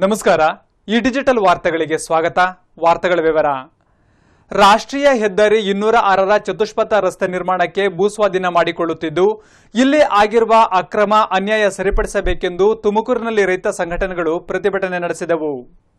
ನಮಸ್ಕಾರ ಈ ಡಿಜಿಟಲ್ ವಾರ್ತೆಗಳಿಗೆ ಸ್ವಾಗತ ವಾರ್ತೆಗಳ ವಿವರ ರಾಷ್ಟ್ರೀಯ ಹೆದ್ದಾರಿ ಇನ್ನೂರ ಆರರ ಚತುಷ್ಪಥ ರಸ್ತೆ ನಿರ್ಮಾಣಕ್ಕೆ ಭೂಸ್ವಾಧೀನ ಮಾಡಿಕೊಳ್ಳುತ್ತಿದ್ದು ಇಲ್ಲಿ ಆಗಿರುವ ಅಕ್ರಮ ಅನ್ಯಾಯ ಸರಿಪಡಿಸಬೇಕೆಂದು ತುಮಕೂರಿನಲ್ಲಿ ರೈತ ಸಂಘಟನೆಗಳು ಪ್ರತಿಭಟನೆ ನಡೆಸಿದವು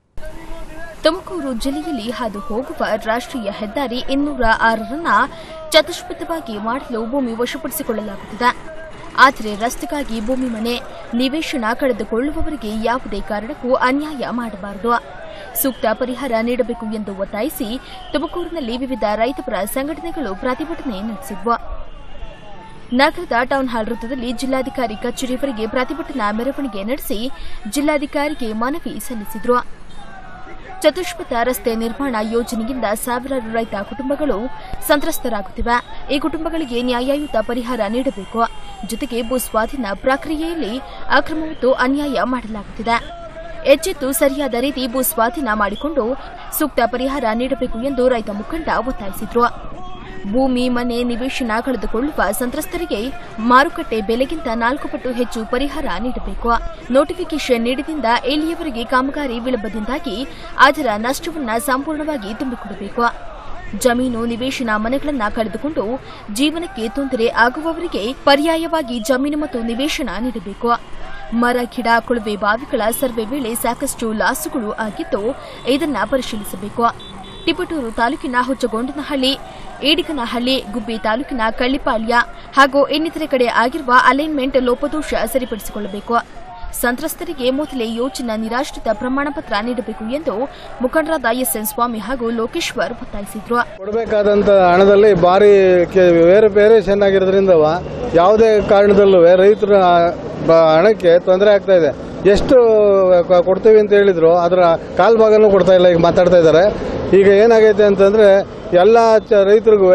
ತುಮಕೂರು ಜಿಲ್ಲೆಯಲ್ಲಿ ಹಾದು ಹೋಗುವ ರಾಷ್ಟ್ರೀಯ ಹೆದ್ದಾರಿ ಇನ್ನೂರ ಆರರನ್ನ ಚತುಷ್ಪಥವಾಗಿ ಮಾಡಲು ಭೂಮಿ ವಶಪಡಿಸಿಕೊಳ್ಳಲಾಗುತ್ತಿದೆ ಆದರೆ ರಸ್ತೆಗಾಗಿ ಭೂಮಿ ಮನೆ ನಿವೇಶನ ಕಳೆದುಕೊಳ್ಳುವವರಿಗೆ ಯಾವುದೇ ಕಾರಣಕ್ಕೂ ಅನ್ಯಾಯ ಮಾಡಬಾರದು ಸೂಕ್ತ ಪರಿಹಾರ ನೀಡಬೇಕು ಎಂದು ಒತ್ತಾಯಿಸಿ ತುಮಕೂರಿನಲ್ಲಿ ವಿವಿಧ ರೈತಪರ ಸಂಘಟನೆಗಳು ಪ್ರತಿಭಟನೆ ನಡೆಸಿದ್ವು ನಗರದ ಟೌನ್ ಹಾಲ್ ವೃತ್ತದಲ್ಲಿ ಜಿಲ್ಲಾಧಿಕಾರಿ ಕಚೇರಿವರೆಗೆ ಪ್ರತಿಭಟನಾ ಮೆರವಣಿಗೆ ನಡೆಸಿ ಜಿಲ್ಲಾಧಿಕಾರಿಗೆ ಮನವಿ ಸಲ್ಲಿಸಿದ್ರು ಚತುಷ್ಪಥ ರಸ್ತೆ ನಿರ್ಮಾಣ ಯೋಜನೆಯಿಂದ ಸಾವಿರಾರು ರೈತ ಕುಟುಂಬಗಳು ಸಂತ್ರಸ್ತರಾಗುತ್ತಿವೆ ಈ ಕುಟುಂಬಗಳಿಗೆ ನ್ಯಾಯಯುತ ಪರಿಹಾರ ನೀಡಬೇಕು ಜೊತೆಗೆ ಭೂಸ್ವಾಧೀನ ಪ್ರಕ್ರಿಯೆಯಲ್ಲಿ ಅಕ್ರಮ ಮತ್ತು ಅನ್ಯಾಯ ಮಾಡಲಾಗುತ್ತಿದೆ ಎಚ್ಚೆತ್ತು ಸರಿಯಾದ ರೀತಿ ಭೂಸ್ವಾಧೀನ ಮಾಡಿಕೊಂಡು ಸೂಕ್ತ ಪರಿಹಾರ ನೀಡಬೇಕು ಎಂದು ರೈತ ಮುಖಂಡ ಒತ್ತಾಯಿಸಿದ್ರು ಭೂಮಿ ಮನೆ ನಿವೇಶನ ಕಳೆದುಕೊಳ್ಳುವ ಸಂತ್ರಸ್ತರಿಗೆ ಮಾರುಕಟ್ಟೆ ಬೆಲೆಗಿಂತ ನಾಲ್ಕು ಪಟ್ಟು ಹೆಚ್ಚು ಪರಿಹಾರ ನೀಡಬೇಕು ನೋಟಿಫಿಕೇಷನ್ ನೀಡಿದಿಂದ ಇಲ್ಲಿಯವರೆಗೆ ಕಾಮಗಾರಿ ವಿಳಂಬದಿಂದಾಗಿ ಅದರ ನಷ್ಟವನ್ನು ಸಂಪೂರ್ಣವಾಗಿ ತುಂಬಿಕೊಡಬೇಕು ಜಮೀನು ನಿವೇಶನ ಮನೆಗಳನ್ನು ಕಳೆದುಕೊಂಡು ಜೀವನಕ್ಕೆ ತೊಂದರೆ ಆಗುವವರಿಗೆ ಪರ್ಯಾಯವಾಗಿ ಜಮೀನು ಮತ್ತು ನಿವೇಶನ ನೀಡಬೇಕು ಮರ ಗಿಡ ಕೊಳವೆ ಬಾವಿಗಳ ಸರ್ವೆ ವೇಳೆ ಸಾಕಷ್ಟು ಲಾಸುಗಳು ಆಗಿದ್ದು ಇದನ್ನು ಪರಿಶೀಲಿಸಬೇಕು ತಿಪಟೂರು ತಾಲೂಕಿನ ಹುಚ್ಚಗೊಂಡನಹಳ್ಳಿ ಏಡಿಗನಹಳ್ಳಿ ಗುಬ್ಬಿ ತಾಲೂಕಿನ ಕಳ್ಳಿಪಾಳ್ಯ ಹಾಗೂ ಇನ್ನಿತರೆ ಕಡೆ ಆಗಿರುವ ಅಲೈನ್ಮೆಂಟ್ ಲೋಪದೋಷ ಸರಿಪಡಿಸಿಕೊಳ್ಳಬೇಕು ಸಂತ್ರಸ್ತರಿಗೆ ಮೊದಲೇ ಯೋಜನಾ ನಿರಾಶ್ರಿತ ಪ್ರಮಾಣಪತ್ರ ನೀಡಬೇಕು ಎಂದು ಮುಖಂಡರಾದ ಎಸ್ಎನ್ ಸ್ವಾಮಿ ಹಾಗೂ ಲೋಕೇಶ್ವರ್ ಒತ್ತಾಯಿಸಿದ್ರು ಕೊಡಬೇಕಾದಂಥ ಹಣದಲ್ಲಿ ಭಾರಿ ಕೆ- ಬೇರೆ ವೇರಿಯೇಷನ್ ಆಗಿರೋದ್ರಿಂದವ ಯಾವುದೇ ಕಾರಣದಲ್ಲೂ ರೈತರ ಬ- ಹಣಕ್ಕೆ ತೊಂದರೆ ಆಗ್ತಾ ಇದೆ ಎಷ್ಟು ಕ- ಕೊಡ್ತೀವಿ ಅಂತ ಹೇಳಿದ್ರು ಅದರ ಕಾಲ್ ಭಾಗನೂ ಕೊಡ್ತಾ ಇಲ್ಲ ಈಗ ಮಾತಾಡ್ತಾ ಇದ್ದಾರೆ ಈಗ ಏನಾಗೈತೆ ಅಂತಂದ್ರೆ ಎಲ್ಲ ಚ- ರೈತರಿಗೂ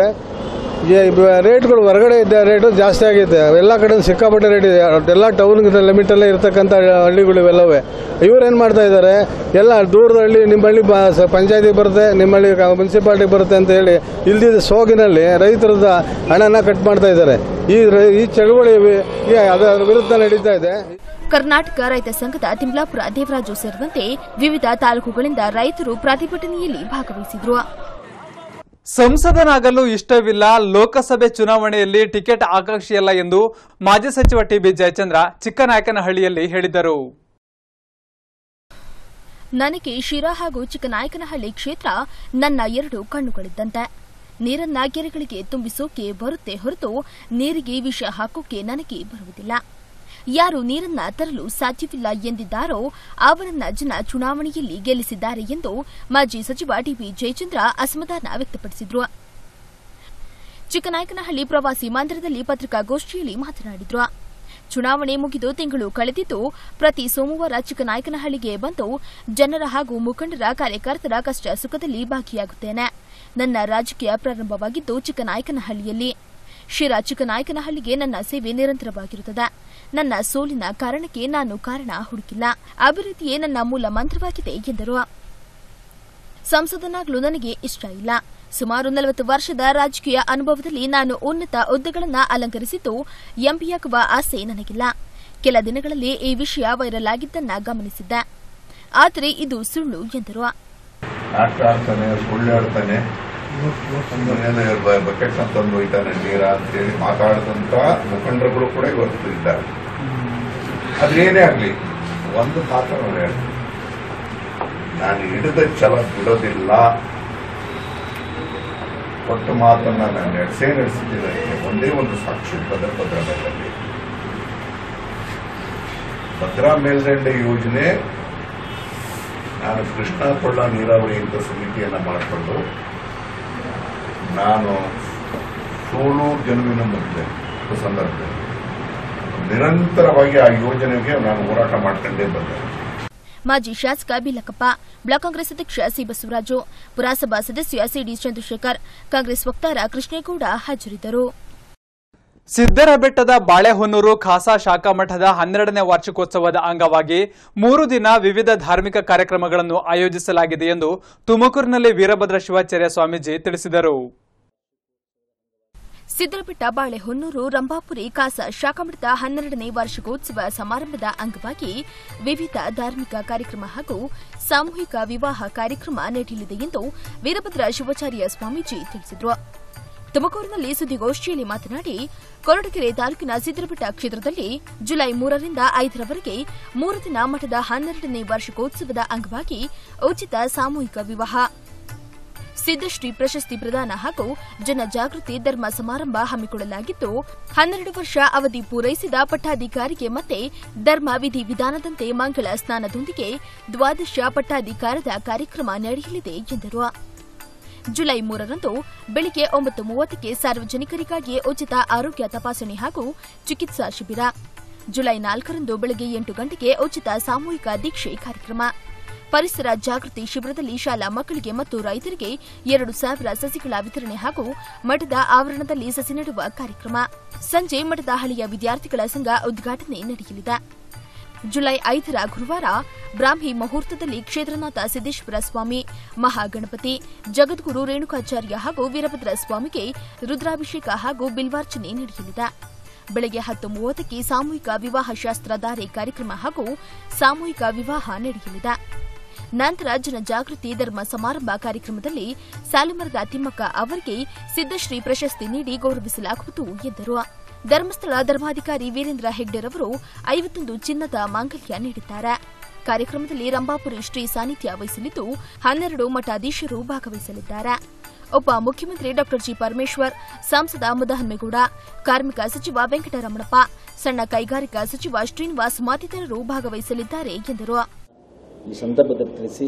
ರೇಟ್ಗಳು ಹೊರಗಡೆ ಇದ್ದ ರೇಟು ಜಾಸ್ತಿ ಆಗೈತೆ ಎಲ್ಲ ಕಡೆ ಸಿಕ್ಕಾಪಟ್ಟೆ ರೇಟ್ ಇದೆ ಎಲ್ಲ ಟೌನ್ ಲಿಮಿಟಲ್ಲೇ ಇರ್ತಕ್ಕಂಥ ಹಳ್ಳಿಗಳು ಇವೆಲ್ಲವೇ ಇವ್ರೇನು ಮಾಡ್ತಾ ಇದ್ದಾರೆ ಎಲ್ಲ ದೂರದ ಹಳ್ಳಿ ನಿಮ್ಮ ಹಳ್ಳಿ ಪಂಚಾಯತಿ ಬರುತ್ತೆ ನಿಮ್ಮ ಹಳ್ಳಿ ಮುನ್ಸಿಪಾಲ್ಟಿಗೆ ಬರುತ್ತೆ ಅಂತ ಹೇಳಿ ಇಲ್ದಿದ್ದ ಸೋಗಿನಲ್ಲಿ ರೈತರದ ಹಣನ ಕಟ್ ಮಾಡ್ತಾ ಇದ್ದಾರೆ ಈ ರೈ- ಈ ಚಳವಳಿ ವಿ- ಈ ಅದರ ವಿರುದ್ಧ ನಡೀತಾ ಇದೆ ಕರ್ನಾಟಕ ರೈತ ಸಂಘದ ತಿಮ್ಲಾಪುರ ದೇವರಾಜು ಸೇರಿದಂತೆ ವಿವಿಧ ತಾಲೂಕುಗಳಿಂದ ರೈತರು ಪ್ರತಿಭಟನೆಯಲ್ಲಿ ಭಾಗವಹಿಸಿದ್ರು ಸಂಸದನಾಗಲು ಇಷ್ಟವಿಲ್ಲ ಲೋಕಸಭೆ ಚುನಾವಣೆಯಲ್ಲಿ ಟಿಕೆಟ್ ಆಕಾಂಕ್ಷಿಯಲ್ಲ ಎಂದು ಮಾಜಿ ಸಚಿವ ಟಿಬಿ ಜಯಚಂದ್ರ ಚಿಕ್ಕನಾಯಕನಹಳ್ಳಿಯಲ್ಲಿ ಹೇಳಿದರು ನನಗೆ ಶಿರಾ ಹಾಗೂ ಚಿಕ್ಕನಾಯಕನಹಳ್ಳಿ ಕ್ಷೇತ್ರ ನನ್ನ ಎರಡು ಕಣ್ಣುಗಳಿದ್ದಂತೆ ನೀರನ್ನ ಕೆರೆಗಳಿಗೆ ತುಂಬಿಸೋಕೆ ಬರುತ್ತೆ ಹೊರತು ನೀರಿಗೆ ವಿಷ ಹಾಕೋಕೆ ನನಗೆ ಬರುವುದಿಲ್ಲ ಯಾರು ನೀರನ್ನ ತರಲು ಸಾಧ್ಯವಿಲ್ಲ ಎಂದಿದ್ದಾರೋ ಅವರನ್ನ ಜನ ಚುನಾವಣೆಯಲ್ಲಿ ಗೆಲ್ಲಿಸಿದ್ದಾರೆ ಎಂದು ಮಾಜಿ ಸಚಿವ ಟಿಬಿ ಜಯಚಂದ್ರ ಅಸಮಾಧಾನ ವ್ಯಕ್ತಪಡಿಸಿದ್ರು ಚಿಕ್ಕನಾಯಕನಹಳ್ಳಿ ಪ್ರವಾಸಿ ಮಂದಿರದಲ್ಲಿ ಪತ್ರಿಕಾಗೋಷ್ಠಿಯಲ್ಲಿ ಮಾತನಾಡಿದ್ರು ಚುನಾವಣೆ ಮುಗಿದು ತಿಂಗಳು ಕಳೆದಿದ್ದು ಪ್ರತಿ ಸೋಮವಾರ ಚಿಕ್ಕನಾಯಕನಹಳ್ಳಿಗೆ ಬಂದು ಜನರ ಹಾಗೂ ಮುಖಂಡರ ಕಾರ್ಯಕರ್ತರ ಕಷ್ಟ ಸುಖದಲ್ಲಿ ಭಾಗಿಯಾಗುತ್ತೇನೆ ನನ್ನ ರಾಜಕೀಯ ಪ್ರಾರಂಭವಾಗಿದ್ದು ಚಿಕ್ಕನಾಯಕನಹಳ್ಳಿಯಲ್ಲಿ ಶಿರಾ ಚಿಕ್ಕನಾಯಕನಹಳ್ಳಿಗೆ ನನ್ನ ಸೇವೆ ನಿರಂತರವಾಗಿರುತ್ತದೆ ನನ್ನ ಸೋಲಿನ ಕಾರಣಕ್ಕೆ ನಾನು ಕಾರಣ ಹುಡುಕಿಲ್ಲ ಅಭಿವೃದ್ಧಿಯೇ ನನ್ನ ಮೂಲ ಮಂತ್ರವಾಗಿದೆ ಎಂದರು ಸಂಸದನಾಗಲು ನನಗೆ ಇಷ್ಟ ಇಲ್ಲ ಸುಮಾರು ನಲವತ್ತು ವರ್ಷದ ರಾಜಕೀಯ ಅನುಭವದಲ್ಲಿ ನಾನು ಉನ್ನತ ಹುದ್ದೆಗಳನ್ನು ಅಲಂಕರಿಸಿದ್ದು ಎಂಪಿಯಾಗುವ ಆಸೆ ನನಗಿಲ್ಲ ಕೆಲ ದಿನಗಳಲ್ಲಿ ಈ ವಿಷಯ ವೈರಲ್ ಆಗಿದ್ದನ್ನ ಗಮನಿಸಿದ್ದೆ ಆದರೆ ಇದು ಸುಳ್ಳು ಎಂದರು ನಾಟಕ ಆಡ್ತಾನೆ ಸುಳ್ಳು ಹೇಳ್ತಾನೆ ಮನೆಯಲ್ಲಿ ಬ- ಬಕೆಟ್ ತಂದು ಒಯ್ತಾನೆ ನೀರ ಅಂತೇಳಿ ಮಾತಾಡಿದಂತ ಮುಖಂಡರುಗಳು ಕೂಡ ಇವತ್ತು ಇದ್ದಾರೆ ಅದೇನೇ ಆಗ್ಲಿ ಒಂದು ಮಾತು ನಾನು ಹೇಳ್ತೀನಿ ನಾನು ಹಿಡಿದ ಛಲ ಬಿಡೋದಿಲ್ಲ ಒಟ್ಟು ಮಾತನ್ನ ನಾನು ನಡೆಸೇ ನಡೆಸಿದ್ದೀನಿ ಒಂದೇ ಒಂದು ಸಾಕ್ಷಿ ಭದ್ರ ಭದ್ರಾ ಮೇಲ್ದಂಡೆ ಭದ್ರಾ ಮೇಲ್ದಂಡೆ ಯೋಜನೆ ನಾನು ಕೃಷ್ಣ ಕೊಳ್ಳ ನೀರಾವರಿ ಅಂತ ಸಮಿತಿಯನ್ನ ಮಾಡಿಕೊಂಡು ನಾನು ಸೋಲು ಗೆಲುವಿನ ಮಧ್ಯೆ ಸಂದರ್ಭದಲ್ಲಿ ನಿರಂತರವಾಗಿ ಆ ಯೋಜನೆಗೆ ನಾನು ಹೋರಾಟ ಮಾಡ್ಕೊಂಡೇ ಬಂದೆ ಮಾಜಿ ಶಾಸಕ ಬಿಲಕಪ್ಪ ಬ್ಲಾಕ್ ಕಾಂಗ್ರೆಸ್ ಅಧ್ಯಕ್ಷ ಸಿ ಬಸವರಾಜು ಪುರಸಭಾ ಸದಸ್ಯ ಸಿಡಿ ಚಂದ್ರಶೇಖರ್ ಕಾಂಗ್ರೆಸ್ ವಕ್ತಾರ ಕೃಷ್ಣೇಗೌಡ ಹಾಜರಿದ್ದರು ಸಿದ್ದರಬೆಟ್ಟದ ಬಾಳೆಹೊನ್ನೂರು ಖಾಸಾ ಶಾಖಾ ಮಠದ ಹನ್ನೆರಡನೇ ವಾರ್ಷಿಕೋತ್ಸವದ ಅಂಗವಾಗಿ ಮೂರು ದಿನ ವಿವಿಧ ಧಾರ್ಮಿಕ ಕಾರ್ಯಕ್ರಮಗಳನ್ನು ಆಯೋಜಿಸಲಾಗಿದೆ ಎಂದು ತುಮಕೂರಿನಲ್ಲಿ ವೀರಭದ್ರ ಶಿವಾಚಾರ್ಯ ಸ್ವಾಮೀಜಿ ತಿಳಿಸಿದರು ಸಿದ್ದರಬೆಟ್ಟ ಬಾಳೆಹೊನ್ನೂರು ರಂಭಾಪುರಿ ಕಾಸ ಶಾಖಮಠದ ಹನ್ನೆರಡನೇ ವಾರ್ಷಿಕೋತ್ಸವ ಸಮಾರಂಭದ ಅಂಗವಾಗಿ ವಿವಿಧ ಧಾರ್ಮಿಕ ಕಾರ್ಯಕ್ರಮ ಹಾಗೂ ಸಾಮೂಹಿಕ ವಿವಾಹ ಕಾರ್ಯಕ್ರಮ ನಡೆಯಲಿದೆ ಎಂದು ವೀರಭದ್ರ ಶಿವಾಚಾರ್ಯ ಸ್ವಾಮೀಜಿ ತಿಳಿಸಿದರು ತುಮಕೂರಿನಲ್ಲಿ ಸುದ್ದಿಗೋಷ್ಠಿಯಲ್ಲಿ ಮಾತನಾಡಿ ಕೊರಟಗೆರೆ ತಾಲೂಕಿನ ಸಿದ್ದರಬೆಟ್ಟ ಕ್ಷೇತ್ರದಲ್ಲಿ ಜುಲೈ ಮೂರರಿಂದ ಐದರವರೆಗೆ ಮೂರು ದಿನ ಮಠದ ಹನ್ನೆರಡನೇ ವಾರ್ಷಿಕೋತ್ಸವದ ಅಂಗವಾಗಿ ಉಚಿತ ಸಾಮೂಹಿಕ ವಿವಾಹ ಸಿದ್ದಶ್ರೀ ಪ್ರಶಸ್ತಿ ಪ್ರದಾನ ಹಾಗೂ ಜನಜಾಗೃತಿ ಧರ್ಮ ಸಮಾರಂಭ ಹಮ್ಮಿಕೊಳ್ಳಲಾಗಿದ್ದು ಹನ್ನೆರಡು ವರ್ಷ ಅವಧಿ ಪೂರೈಸಿದ ಪಟ್ಟಾಧಿಕಾರಿಗೆ ಮತ್ತೆ ಧರ್ಮ ವಿಧಿ ವಿಧಾನದಂತೆ ಮಂಗಳ ಸ್ನಾನದೊಂದಿಗೆ ದ್ವಾದಶ ಪಟ್ಟಾಧಿಕಾರದ ಕಾರ್ಯಕ್ರಮ ನಡೆಯಲಿದೆ ಎಂದರು ಜುಲೈ ಮೂರರಂದು ಬೆಳಿಗ್ಗೆ ಒಂಬತ್ತು ಮೂವತ್ತಕ್ಕೆ ಸಾರ್ವಜನಿಕರಿಗಾಗಿ ಉಚಿತ ಆರೋಗ್ಯ ತಪಾಸಣೆ ಹಾಗೂ ಚಿಕಿತ್ಸಾ ಶಿಬಿರ ಜುಲೈ ನಾಲ್ಕರಂದು ಬೆಳಗ್ಗೆ ಎಂಟು ಗಂಟೆಗೆ ಉಚಿತ ಸಾಮೂಹಿಕ ದೀಕ್ಷೆ ಕಾರ್ಯಕ್ರಮ ಪರಿಸರ ಜಾಗೃತಿ ಶಿಬಿರದಲ್ಲಿ ಶಾಲಾ ಮಕ್ಕಳಿಗೆ ಮತ್ತು ರೈತರಿಗೆ ಎರಡು ಸಾವಿರ ಸಸಿಗಳ ವಿತರಣೆ ಹಾಗೂ ಮಠದ ಆವರಣದಲ್ಲಿ ಸಸಿ ನೆಡುವ ಕಾರ್ಯಕ್ರಮ ಸಂಜೆ ಮಠದ ಹಳೆಯ ವಿದ್ಯಾರ್ಥಿಗಳ ಸಂಘ ಉದ್ಘಾಟನೆ ನಡೆಯಲಿದೆ ಜುಲೈ ಐದರ ಗುರುವಾರ ಬ್ರಾಹ್ಮಿ ಮುಹೂರ್ತದಲ್ಲಿ ಕ್ಷೇತ್ರನಾಥ ಸಿದ್ದೇಶ್ವರ ಸ್ವಾಮಿ ಮಹಾಗಣಪತಿ ಜಗದ್ಗುರು ರೇಣುಕಾಚಾರ್ಯ ಹಾಗೂ ವೀರಭದ್ರ ಸ್ವಾಮಿಗೆ ರುದ್ರಾಭಿಷೇಕ ಹಾಗೂ ಬಿಲ್ವಾರ್ಚನೆ ನಡೆಯಲಿದೆ ಬೆಳಗ್ಗೆ ಹತ್ತು ಮೂವತ್ತಕ್ಕೆ ಸಾಮೂಹಿಕ ವಿವಾಹ ಶಾಸ್ತ್ರಧಾರೆ ಕಾರ್ಯಕ್ರಮ ಹಾಗೂ ಸಾಮೂಹಿಕ ವಿವಾಹ ನಡೆಯಲಿದೆ ನಂತರ ಜನಜಾಗೃತಿ ಧರ್ಮ ಸಮಾರಂಭ ಕಾರ್ಯಕ್ರಮದಲ್ಲಿ ಸಾಲುಮರದ ತಿಮ್ಮಕ್ಕ ಅವರಿಗೆ ಸಿದ್ದಶ್ರೀ ಪ್ರಶಸ್ತಿ ನೀಡಿ ಗೌರವಿಸಲಾಗುವುದು ಎಂದರು ಧರ್ಮಸ್ಥಳ ಧರ್ಮಾಧಿಕಾರಿ ವೀರೇಂದ್ರ ಹೆಗ್ಡೆರವರು ಐವತ್ತೊಂದು ಚಿನ್ನದ ಮಾಂಗಲ್ಯ ನೀಡಿದ್ದಾರೆ ಕಾರ್ಯಕ್ರಮದಲ್ಲಿ ರಂಭಾಪುರಿ ಶ್ರೀ ಸಾನ್ನಿಧ್ಯ ವಹಿಸಲಿದ್ದು ಹನ್ನೆರಡು ಮಠಾಧೀಶರು ಭಾಗವಹಿಸಲಿದ್ದಾರೆ ಉಪ ಮುಖ್ಯಮಂತ್ರಿ ಡಾ ಜಿ ಪರಮೇಶ್ವರ್ ಸಂಸದ ಮುದಹನ್ಮೇಗೌಡ ಕಾರ್ಮಿಕ ಸಚಿವ ವೆಂಕಟರಮಣಪ್ಪ ಸಣ್ಣ ಕೈಗಾರಿಕಾ ಸಚಿವ ಶ್ರೀನಿವಾಸ್ ಮತ್ತಿತರರು ಭಾಗವಹಿಸಲಿದ್ದಾರೆ ಎಂದರು ಈ ಸಂದರ್ಭದಲ್ಲಿ ತಿಳಿಸಿ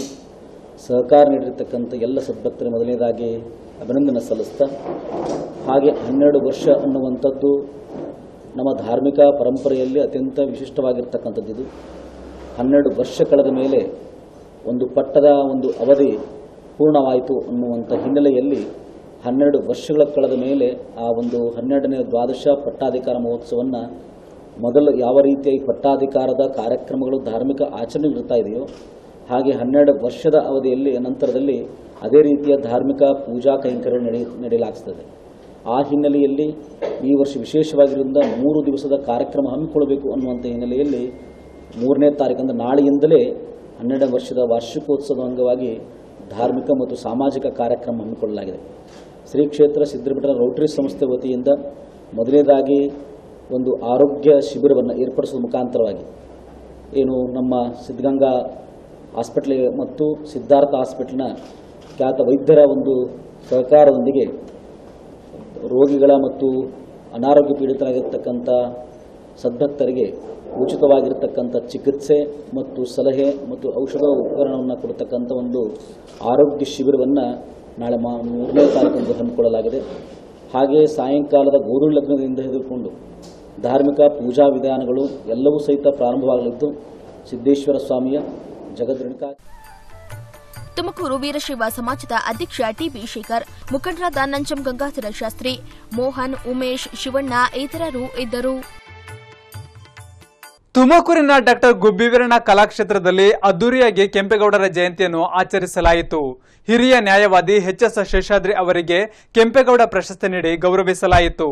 ಸಹಕಾರ ನೀಡಿರ್ತಕ್ಕಂಥ ಎಲ್ಲ ಸದ್ಭಕ್ತರಿಗೆ ಮೊದಲನೇದಾಗಿ ಅಭಿನಂದನೆ ಸಲ್ಲಿಸ್ತಾ ಹಾಗೆ ಹನ್ನೆರಡು ವರ್ಷ ಅನ್ನುವಂಥದ್ದು ನಮ್ಮ ಧಾರ್ಮಿಕ ಪರಂಪರೆಯಲ್ಲಿ ಅತ್ಯಂತ ವಿಶಿಷ್ಟವಾಗಿರ್ತಕ್ಕಂಥದ್ದು ಇದು ಹನ್ನೆರಡು ವರ್ಷ ಕಳೆದ ಮೇಲೆ ಒಂದು ಪಟ್ಟದ ಒಂದು ಅವಧಿ ಪೂರ್ಣವಾಯಿತು ಅನ್ನುವಂಥ ಹಿನ್ನೆಲೆಯಲ್ಲಿ ಹನ್ನೆರಡು ವರ್ಷಗಳ ಕಳೆದ ಮೇಲೆ ಆ ಒಂದು ಹನ್ನೆರಡನೇ ದ್ವಾದಶ ಪಟ್ಟಾಧಿಕಾರ ಮಹೋತ್ಸವವನ್ನು ಮೊದಲು ಯಾವ ರೀತಿಯಾಗಿ ಪಟ್ಟಾಧಿಕಾರದ ಕಾರ್ಯಕ್ರಮಗಳು ಧಾರ್ಮಿಕ ಆಚರಣೆ ಇರ್ತಾ ಇದೆಯೋ ಹಾಗೆ ಹನ್ನೆರಡು ವರ್ಷದ ಅವಧಿಯಲ್ಲಿ ನಂತರದಲ್ಲಿ ಅದೇ ರೀತಿಯ ಧಾರ್ಮಿಕ ಪೂಜಾ ಕೈಂಕರ್ಯ ನಡೆ ನಡೆಯಲಾಗ್ತದೆ ಆ ಹಿನ್ನೆಲೆಯಲ್ಲಿ ಈ ವರ್ಷ ವಿಶೇಷವಾಗಿರುವುದರಿಂದ ಮೂರು ದಿವಸದ ಕಾರ್ಯಕ್ರಮ ಹಮ್ಮಿಕೊಳ್ಳಬೇಕು ಅನ್ನುವಂಥ ಹಿನ್ನೆಲೆಯಲ್ಲಿ ಮೂರನೇ ತಾರೀಕು ಅಂದರೆ ನಾಳೆಯಿಂದಲೇ ಹನ್ನೆರಡನೇ ವರ್ಷದ ವಾರ್ಷಿಕೋತ್ಸವದ ಅಂಗವಾಗಿ ಧಾರ್ಮಿಕ ಮತ್ತು ಸಾಮಾಜಿಕ ಕಾರ್ಯಕ್ರಮ ಹಮ್ಮಿಕೊಳ್ಳಲಾಗಿದೆ ಶ್ರೀ ಕ್ಷೇತ್ರ ಸಿದ್ದರಬೆಟ್ಟ ರೋಟರಿ ಸಂಸ್ಥೆ ವತಿಯಿಂದ ಮೊದಲನೇದಾಗಿ ಒಂದು ಆರೋಗ್ಯ ಶಿಬಿರವನ್ನು ಏರ್ಪಡಿಸುವ ಮುಖಾಂತರವಾಗಿ ಏನು ನಮ್ಮ ಸಿದ್ಧಗಂಗಾ ಹಾಸ್ಪಿಟ್ಲ್ ಮತ್ತು ಸಿದ್ಧಾರ್ಥ ಹಾಸ್ಪಿಟ್ಲ್ನ ಖ್ಯಾತ ವೈದ್ಯರ ಒಂದು ಸಹಕಾರದೊಂದಿಗೆ ರೋಗಿಗಳ ಮತ್ತು ಅನಾರೋಗ್ಯ ಪೀಡಿತರಾಗಿರ್ತಕ್ಕಂಥ ಸದ್ಭಕ್ತರಿಗೆ ಉಚಿತವಾಗಿರ್ತಕ್ಕಂಥ ಚಿಕಿತ್ಸೆ ಮತ್ತು ಸಲಹೆ ಮತ್ತು ಔಷಧ ಉಪಕರಣವನ್ನು ಕೊಡ್ತಕ್ಕಂಥ ಒಂದು ಆರೋಗ್ಯ ಶಿಬಿರವನ್ನು ನಾಳೆ ಮಾ ಮೂರನೇ ತಾರೀಕಂದು ಹಮ್ಮಿಕೊಳ್ಳಲಾಗಿದೆ ಹಾಗೆ ಸಾಯಂಕಾಲದ ಗೌರಿ ಲಗ್ನದಿಂದ ಹಿಡಿದುಕೊಂಡು ಧಾರ್ಮಿಕ ಪೂಜಾ ವಿಧಾನಗಳು ಎಲ್ಲವೂ ಸಹಿತ ಪ್ರಾರಂಭವಾಗಲಿದ್ದು ಸಿದ್ದೇಶ್ವರ ಸ್ವಾಮಿಯ ಜಗದ್ರೇಣುಕಾ ತುಮಕೂರು ವೀರಶೈವ ಸಮಾಜದ ಅಧ್ಯಕ್ಷ ಟಿಬಿ ಶೇಖರ್ ಮುಖಂಡರಾದ ನಂಜಂ ಗಂಗಾಧರ ಶಾಸ್ತ್ರಿ ಮೋಹನ್ ಉಮೇಶ್ ಶಿವಣ್ಣ ಇತರರು ಇದ್ದರು ತುಮಕೂರಿನ ಡಾಕ್ಟರ್ ಗುಬ್ಬಿವೀರಣ್ಣ ಕಲಾಕ್ಷೇತ್ರದಲ್ಲಿ ಅದ್ದೂರಿಯಾಗಿ ಕೆಂಪೇಗೌಡರ ಜಯಂತಿಯನ್ನು ಆಚರಿಸಲಾಯಿತು ಹಿರಿಯ ನ್ಯಾಯವಾದಿ ಎಚ್ ಎಸ್ ಶೇಷಾದ್ರಿ ಅವರಿಗೆ ಕೆಂಪೇಗೌಡ ಪ್ರಶಸ್ತಿ ನೀಡಿ ಗೌರವಿಸಲಾಯಿತು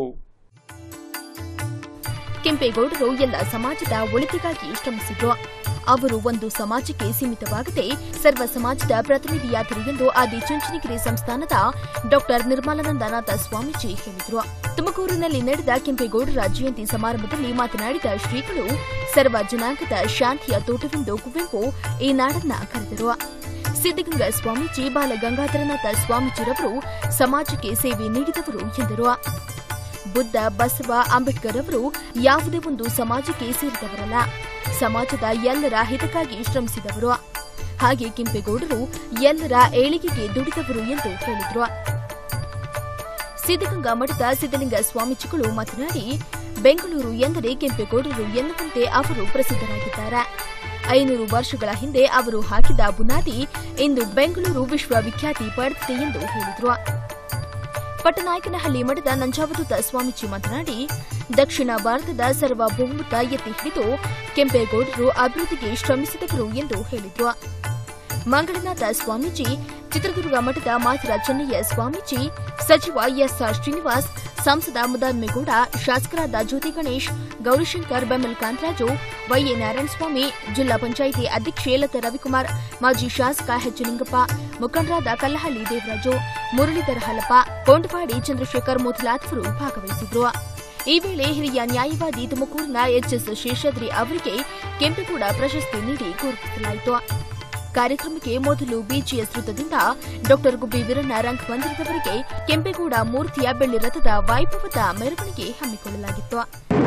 ಕೆಂಪೇಗೌಡರು ಎಲ್ಲ ಸಮಾಜದ ಒಳಿತಿಗಾಗಿ ಶ್ರಮಿಸಿದ್ರು ಅವರು ಒಂದು ಸಮಾಜಕ್ಕೆ ಸೀಮಿತವಾಗದೆ ಸರ್ವ ಸಮಾಜದ ಪ್ರತಿನಿಧಿಯಾದರು ಎಂದು ಆದಿ ಚುಂಚನಗಿರಿ ಸಂಸ್ಥಾನದ ಡಾಕ್ಟರ್ ನಿರ್ಮಲಾನಂದನಾಥ ಸ್ವಾಮೀಜಿ ಹೇಳಿದರು ತುಮಕೂರಿನಲ್ಲಿ ನಡೆದ ಕೆಂಪೇಗೌಡರ ಜಯಂತಿ ಸಮಾರಂಭದಲ್ಲಿ ಮಾತನಾಡಿದ ಶ್ರೀಗಳು ಸರ್ವ ಜನಾಂಗದ ಶಾಂತಿಯ ತೋಟವೆಂದು ಕುವೆಂಪು ಈ ನಾಡನ್ನ ಕರೆದರು ಸಿದ್ದಗಂಗಾ ಸ್ವಾಮೀಜಿ ಬಾಲಗಂಗಾಧರನಾಥ ಸ್ವಾಮೀಜಿರವರು ಸಮಾಜಕ್ಕೆ ಸೇವೆ ನೀಡಿದವರು ಎಂದರು ಬುದ್ಧ ಬಸವ ಅಂಬೇಡ್ಕರ್ ಅವರು ಯಾವುದೇ ಒಂದು ಸಮಾಜಕ್ಕೆ ಸೇರಿದವರಲ್ಲ ಸಮಾಜದ ಎಲ್ಲರ ಹಿತಕ್ಕಾಗಿ ಶ್ರಮಿಸಿದವರು ಹಾಗೆ ಕೆಂಪೇಗೌಡರು ಎಲ್ಲರ ಏಳಿಗೆಗೆ ದುಡಿದವರು ಎಂದು ಹೇಳಿದರು ಸಿದ್ದಗಂಗಾ ಮಠದ ಸಿದ್ದಲಿಂಗ ಸ್ವಾಮೀಜಿಗಳು ಮಾತನಾಡಿ ಬೆಂಗಳೂರು ಎಂದರೆ ಕೆಂಪೇಗೌಡರು ಎನ್ನುವಂತೆ ಅವರು ಪ್ರಸಿದ್ಧರಾಗಿದ್ದಾರೆ ಐನೂರು ವರ್ಷಗಳ ಹಿಂದೆ ಅವರು ಹಾಕಿದ ಬುನಾದಿ ಇಂದು ಬೆಂಗಳೂರು ವಿಶ್ವವಿಖ್ಯಾತಿ ಪಡೆದಿದೆ ಎಂದು ಹೇಳಿದರು ಪಟ್ಟನಾಯಕನಹಳ್ಳಿ ಮಠದ ನಂಜಾವಧೂತ ಸ್ವಾಮೀಜಿ ಮಾತನಾಡಿ ದಕ್ಷಿಣ ಭಾರತದ ಸಾರ್ವಭೌಮತ್ವ ಎತ್ತಿ ಹಿಡಿದು ಕೆಂಪೇಗೌಡರು ಅಭಿವೃದ್ಧಿಗೆ ಶ್ರಮಿಸಿದವರು ಎಂದು ಹೇಳಿದರು ಮಂಗಳನಾಥ ಸ್ವಾಮೀಜಿ ಚಿತ್ರದುರ್ಗ ಮಠದ ಮಾತಿರ ಚೆನ್ನಯ್ಯ ಸ್ವಾಮೀಜಿ ಸಚಿವ ಎಸ್ಆರ್ ಶ್ರೀನಿವಾಸ್ ಸಂಸದ ಮುದಾನ್ಮೇಗೌಡ ಶಾಸಕರಾದ ಜ್ಯೋತಿ ಗಣೇಶ್ ಗೌರಿಶಂಕರ್ ಬೆಮ್ಮಲ್ ಕಾಂತರಾಜು ವೈಎ ನಾರಾಯಣಸ್ವಾಮಿ ಜಿಲ್ಲಾ ಪಂಚಾಯಿತಿ ಅಧ್ಯಕ್ಷೆ ಲತಾ ರವಿಕುಮಾರ್ ಮಾಜಿ ಶಾಸಕ ಎಚ್ ನಿಂಗಪ್ಪ ಮುಖಂಡರಾದ ಕಲ್ಲಹಳ್ಳಿ ದೇವರಾಜು ಮುರಳೀಧರ ಹಲಪ ಕೊಂಡವಾಡಿ ಚಂದ್ರಶೇಖರ್ ಮೊದಲಾದವರು ಭಾಗವಹಿಸಿದ್ರು ಈ ವೇಳೆ ಹಿರಿಯ ನ್ಯಾಯವಾದಿ ತುಮಕೂರಿನ ಎಚ್ಎಸ್ ಶೇಷಾದ್ರಿ ಅವರಿಗೆ ಕೆಂಪೇಗೌಡ ಪ್ರಶಸ್ತಿ ನೀಡಿ ಗೌರವಿಸಲಾಯಿತು ಕಾರ್ಯಕ್ರಮಕ್ಕೆ ಮೊದಲು ಬಿಜಿಎಸ್ ವೃತ್ತದಿಂದ ಡಾ ಗುಬ್ಬಿ ವೀರಣ್ಣ ರಂಗಮಂದಿರದವರೆಗೆ ಕೆಂಪೇಗೌಡ ಮೂರ್ತಿಯ ಬೆಳ್ಳಿ ರಥದ ವೈಭವದ ಮೆರವಣಿಗೆ ಹಮ್ಮಿಕೊಳ್ಳಲಾಗಿತ್ತು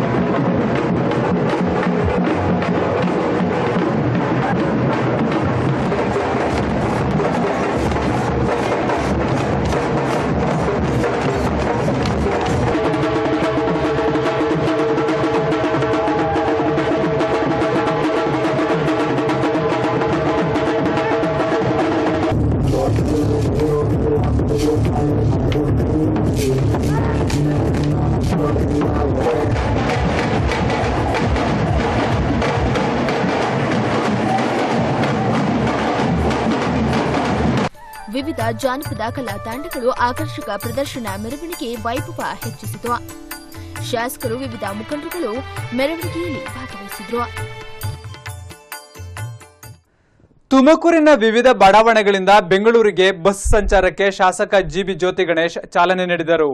ವಿವಿಧ ಜಾನಪದ ಕಲಾ ತಂಡಗಳು ಆಕರ್ಷಕ ಪ್ರದರ್ಶನ ಮೆರವಣಿಗೆ ವೈಭವ ಹೆಚ್ಚಿಸಿತು ಶಾಸಕರು ವಿವಿಧ ಮುಖಂಡರುಗಳು ಮೆರವಣಿಗೆಯಲ್ಲಿ ಭಾಗವಹಿಸಿದ್ರು ತುಮಕೂರಿನ ವಿವಿಧ ಬಡಾವಣೆಗಳಿಂದ ಬೆಂಗಳೂರಿಗೆ ಬಸ್ ಸಂಚಾರಕ್ಕೆ ಶಾಸಕ ಜಿಬಿ ಜ್ಯೋತಿ ಗಣೇಶ್ ಚಾಲನೆ ನೀಡಿದರು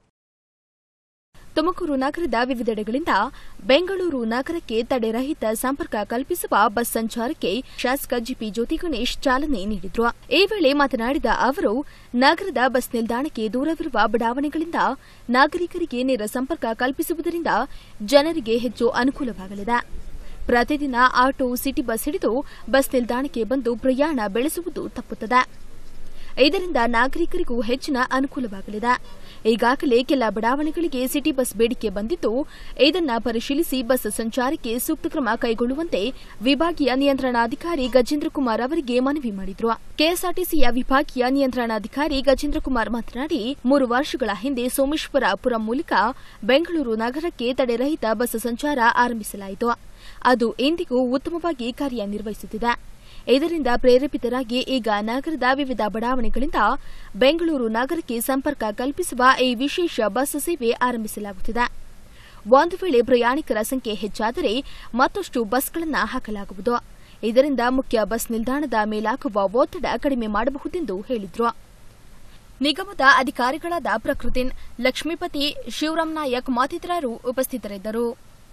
ತುಮಕೂರು ನಗರದ ವಿವಿಧೆಡೆಗಳಿಂದ ಬೆಂಗಳೂರು ನಗರಕ್ಕೆ ತಡೆರಹಿತ ಸಂಪರ್ಕ ಕಲ್ಪಿಸುವ ಬಸ್ ಸಂಚಾರಕ್ಕೆ ಶಾಸಕ ಜಿಪಿ ಜ್ಯೋತಿ ಗಣೇಶ್ ಚಾಲನೆ ನೀಡಿದ್ರು ಈ ವೇಳೆ ಮಾತನಾಡಿದ ಅವರು ನಗರದ ಬಸ್ ನಿಲ್ದಾಣಕ್ಕೆ ದೂರವಿರುವ ಬಡಾವಣೆಗಳಿಂದ ನಾಗರಿಕರಿಗೆ ನೇರ ಸಂಪರ್ಕ ಕಲ್ಪಿಸುವುದರಿಂದ ಜನರಿಗೆ ಹೆಚ್ಚು ಅನುಕೂಲವಾಗಲಿದೆ ಪ್ರತಿದಿನ ಆಟೋ ಸಿಟಿ ಬಸ್ ಹಿಡಿದು ಬಸ್ ನಿಲ್ದಾಣಕ್ಕೆ ಬಂದು ಪ್ರಯಾಣ ಬೆಳೆಸುವುದು ತಪ್ಪುತ್ತದೆ ಇದರಿಂದ ನಾಗರಿಕರಿಗೂ ಹೆಚ್ಚಿನ ಅನುಕೂಲವಾಗಲಿದೆ ಈಗಾಗಲೇ ಕೆಲ ಬಡಾವಣೆಗಳಿಗೆ ಸಿಟಿ ಬಸ್ ಬೇಡಿಕೆ ಬಂದಿದ್ದು ಇದನ್ನ ಪರಿಶೀಲಿಸಿ ಬಸ್ ಸಂಚಾರಕ್ಕೆ ಸೂಕ್ತ ಕ್ರಮ ಕೈಗೊಳ್ಳುವಂತೆ ವಿಭಾಗೀಯ ನಿಯಂತ್ರಣಾಧಿಕಾರಿ ಗಜೇಂದ್ರ ಕುಮಾರ್ ಅವರಿಗೆ ಮನವಿ ಮಾಡಿದ್ರು ಕೆಎಸ್ಆರ್ಟಿಸಿಯ ವಿಭಾಗೀಯ ನಿಯಂತ್ರಣಾಧಿಕಾರಿ ಗಜೇಂದ್ರ ಕುಮಾರ್ ಮಾತನಾಡಿ ಮೂರು ವರ್ಷಗಳ ಹಿಂದೆ ಸೋಮೇಶ್ವರಪುರ ಮೂಲಕ ಬೆಂಗಳೂರು ನಗರಕ್ಕೆ ತಡೆರಹಿತ ಬಸ್ ಸಂಚಾರ ಆರಂಭಿಸಲಾಯಿತು ಅದು ಇಂದಿಗೂ ಉತ್ತಮವಾಗಿ ಕಾರ್ಯನಿರ್ವಹಿಸುತ್ತಿದೆ ಇದರಿಂದ ಪ್ರೇರೇಪಿತರಾಗಿ ಈಗ ನಗರದ ವಿವಿಧ ಬಡಾವಣೆಗಳಿಂದ ಬೆಂಗಳೂರು ನಗರಕ್ಕೆ ಸಂಪರ್ಕ ಕಲ್ಪಿಸುವ ಈ ವಿಶೇಷ ಬಸ್ ಸೇವೆ ಆರಂಭಿಸಲಾಗುತ್ತಿದೆ ಒಂದು ವೇಳೆ ಪ್ರಯಾಣಿಕರ ಸಂಖ್ಯೆ ಹೆಚ್ಚಾದರೆ ಮತ್ತಷ್ಟು ಬಸ್ಗಳನ್ನು ಹಾಕಲಾಗುವುದು ಇದರಿಂದ ಮುಖ್ಯ ಬಸ್ ನಿಲ್ದಾಣದ ಮೇಲಾಗುವ ಒತ್ತಡ ಕಡಿಮೆ ಮಾಡಬಹುದೆಂದು ಹೇಳಿದ್ರು ನಿಗಮದ ಅಧಿಕಾರಿಗಳಾದ ಪ್ರಕೃತಿನ್ ಲಕ್ಷ್ಮೀಪತಿ ಶಿವರಾಮ್ ನಾಯಕ್ ಮತ್ತಿತರರು ಉಪಸ್ಥಿತರಿದ್ದರು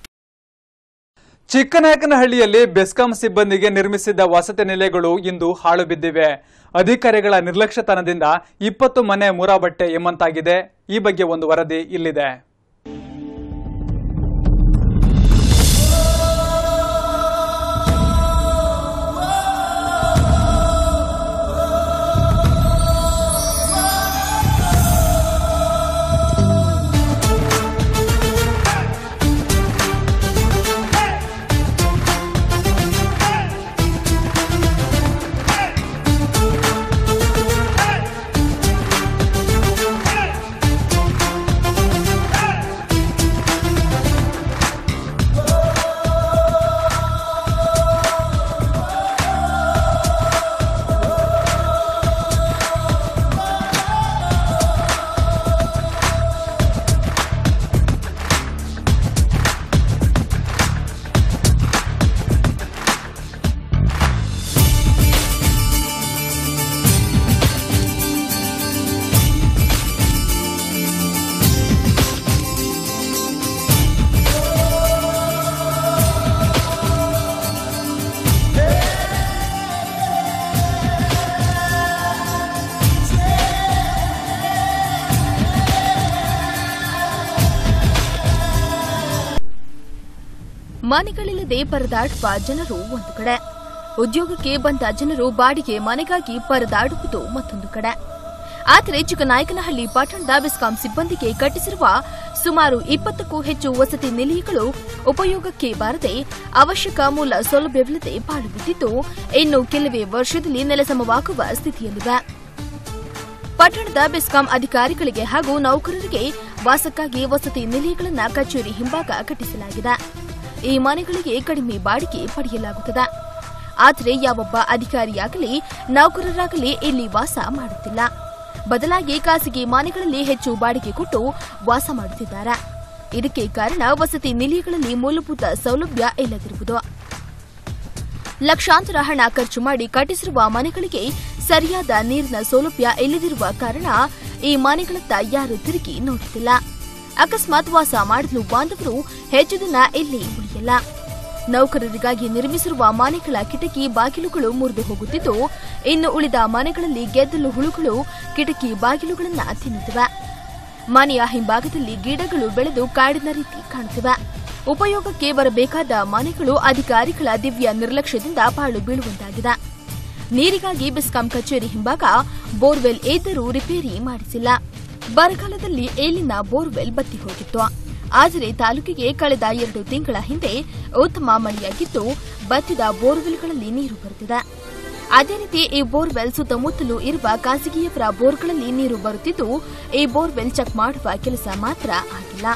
ಚಿಕ್ಕನಾಯಕನಹಳ್ಳಿಯಲ್ಲಿ ಬೆಸ್ಕಾಂ ಸಿಬ್ಬಂದಿಗೆ ನಿರ್ಮಿಸಿದ್ದ ವಸತಿ ನಿಲಯಗಳು ಇಂದು ಹಾಳು ಬಿದ್ದಿವೆ ಅಧಿಕಾರಿಗಳ ನಿರ್ಲಕ್ಷ್ಯತನದಿಂದ ಇಪ್ಪತ್ತು ಮನೆ ಮುರಾಬಟ್ಟೆ ಎಂಬಂತಾಗಿದೆ ಈ ಬಗ್ಗೆ ಒಂದು ವರದಿ ಇಲ್ಲಿದೆ ಮನೆಗಳಿಲ್ಲದೆ ಪರದಾಡುವ ಜನರು ಒಂದು ಕಡೆ ಉದ್ಯೋಗಕ್ಕೆ ಬಂದ ಜನರು ಬಾಡಿಗೆ ಮನೆಗಾಗಿ ಪರದಾಡುವುದು ಮತ್ತೊಂದು ಕಡೆ ಆದರೆ ಚಿಕ್ಕನಾಯಕನಹಳ್ಳಿ ಪಟ್ಟಣದ ಬೆಸ್ಕಾಂ ಸಿಬ್ಬಂದಿಗೆ ಕಟ್ಟಿಸಿರುವ ಸುಮಾರು ಇಪ್ಪತ್ತಕ್ಕೂ ಹೆಚ್ಚು ವಸತಿ ನಿಲಯಗಳು ಉಪಯೋಗಕ್ಕೆ ಬಾರದೆ ಅವಶ್ಯಕ ಮೂಲ ಸೌಲಭ್ಯವಿಲ್ಲದೆ ಪಾಳು ಬಿದ್ದಿದ್ದು ಇನ್ನು ಕೆಲವೇ ವರ್ಷದಲ್ಲಿ ನೆಲಸಮವಾಗುವ ಸ್ಥಿತಿಯಲ್ಲಿವೆ ಪಟ್ಟಣದ ಬೆಸ್ಕಾಂ ಅಧಿಕಾರಿಗಳಿಗೆ ಹಾಗೂ ನೌಕರರಿಗೆ ವಾಸಕ್ಕಾಗಿ ವಸತಿ ನಿಲಯಗಳನ್ನು ಕಚೇರಿ ಹಿಂಭಾಗ ಕಟ್ಟಿಸಲಾಗಿದೆ ಈ ಮನೆಗಳಿಗೆ ಕಡಿಮೆ ಬಾಡಿಗೆ ಪಡೆಯಲಾಗುತ್ತದೆ ಆದರೆ ಯಾವೊಬ್ಬ ಅಧಿಕಾರಿಯಾಗಲಿ ನೌಕರರಾಗಲಿ ಇಲ್ಲಿ ವಾಸ ಮಾಡುತ್ತಿಲ್ಲ ಬದಲಾಗಿ ಖಾಸಗಿ ಮನೆಗಳಲ್ಲಿ ಹೆಚ್ಚು ಬಾಡಿಗೆ ಕೊಟ್ಟು ವಾಸ ಮಾಡುತ್ತಿದ್ದಾರೆ ಇದಕ್ಕೆ ಕಾರಣ ವಸತಿ ನಿಲಯಗಳಲ್ಲಿ ಮೂಲಭೂತ ಸೌಲಭ್ಯ ಇಲ್ಲದಿರುವುದು ಲಕ್ಷಾಂತರ ಹಣ ಖರ್ಚು ಮಾಡಿ ಕಟ್ಟಿಸಿರುವ ಮನೆಗಳಿಗೆ ಸರಿಯಾದ ನೀರಿನ ಸೌಲಭ್ಯ ಇಲ್ಲದಿರುವ ಕಾರಣ ಈ ಮನೆಗಳತ್ತ ಯಾರು ತಿರುಗಿ ನೋಡುತ್ತಿಲ್ಲ ಅಕಸ್ಮಾತ್ ವಾಸ ಮಾಡಲು ಬಾಂಧವರು ಹೆಚ್ಚು ದಿನ ಇಲ್ಲಿ ಉಳಿಯಲ್ಲ ನೌಕರರಿಗಾಗಿ ನಿರ್ಮಿಸಿರುವ ಮನೆಗಳ ಕಿಟಕಿ ಬಾಗಿಲುಗಳು ಮುರಿದು ಹೋಗುತ್ತಿದ್ದು ಇನ್ನು ಉಳಿದ ಮನೆಗಳಲ್ಲಿ ಗೆದ್ದಲು ಹುಳುಗಳು ಕಿಟಕಿ ಬಾಗಿಲುಗಳನ್ನು ತಿನ್ನುತ್ತಿವೆ ಮನೆಯ ಹಿಂಭಾಗದಲ್ಲಿ ಗಿಡಗಳು ಬೆಳೆದು ಕಾಡಿನ ರೀತಿ ಕಾಣುತ್ತಿವೆ ಉಪಯೋಗಕ್ಕೆ ಬರಬೇಕಾದ ಮನೆಗಳು ಅಧಿಕಾರಿಗಳ ದಿವ್ಯ ನಿರ್ಲಕ್ಷ್ಯದಿಂದ ಪಾಳು ಬೀಳುವಂತಾಗಿದೆ ನೀರಿಗಾಗಿ ಬೆಸ್ಕಾಂ ಕಚೇರಿ ಹಿಂಭಾಗ ಬೋರ್ವೆಲ್ ಇದ್ದರೂ ರಿಪೇರಿ ಮಾಡಿಸಿಲ್ಲ ಬರಗಾಲದಲ್ಲಿ ಏಲಿನ ಬೋರ್ವೆಲ್ ಬತ್ತಿ ಹೋಗಿತ್ತು ಆದರೆ ತಾಲೂಕಿಗೆ ಕಳೆದ ಎರಡು ತಿಂಗಳ ಹಿಂದೆ ಉತ್ತಮ ಮಳೆಯಾಗಿದ್ದು ಬತ್ತಿದ ಬೋರ್ವೆಲ್ಗಳಲ್ಲಿ ನೀರು ಬರುತ್ತಿದೆ ಅದೇ ರೀತಿ ಈ ಬೋರ್ವೆಲ್ ಸುತ್ತಮುತ್ತಲೂ ಇರುವ ಖಾಸಗಿಯವರ ಬೋರ್ಗಳಲ್ಲಿ ನೀರು ಬರುತ್ತಿದ್ದು ಈ ಬೋರ್ವೆಲ್ ಚೆಕ್ ಮಾಡುವ ಕೆಲಸ ಮಾತ್ರ ಆಗಿಲ್ಲ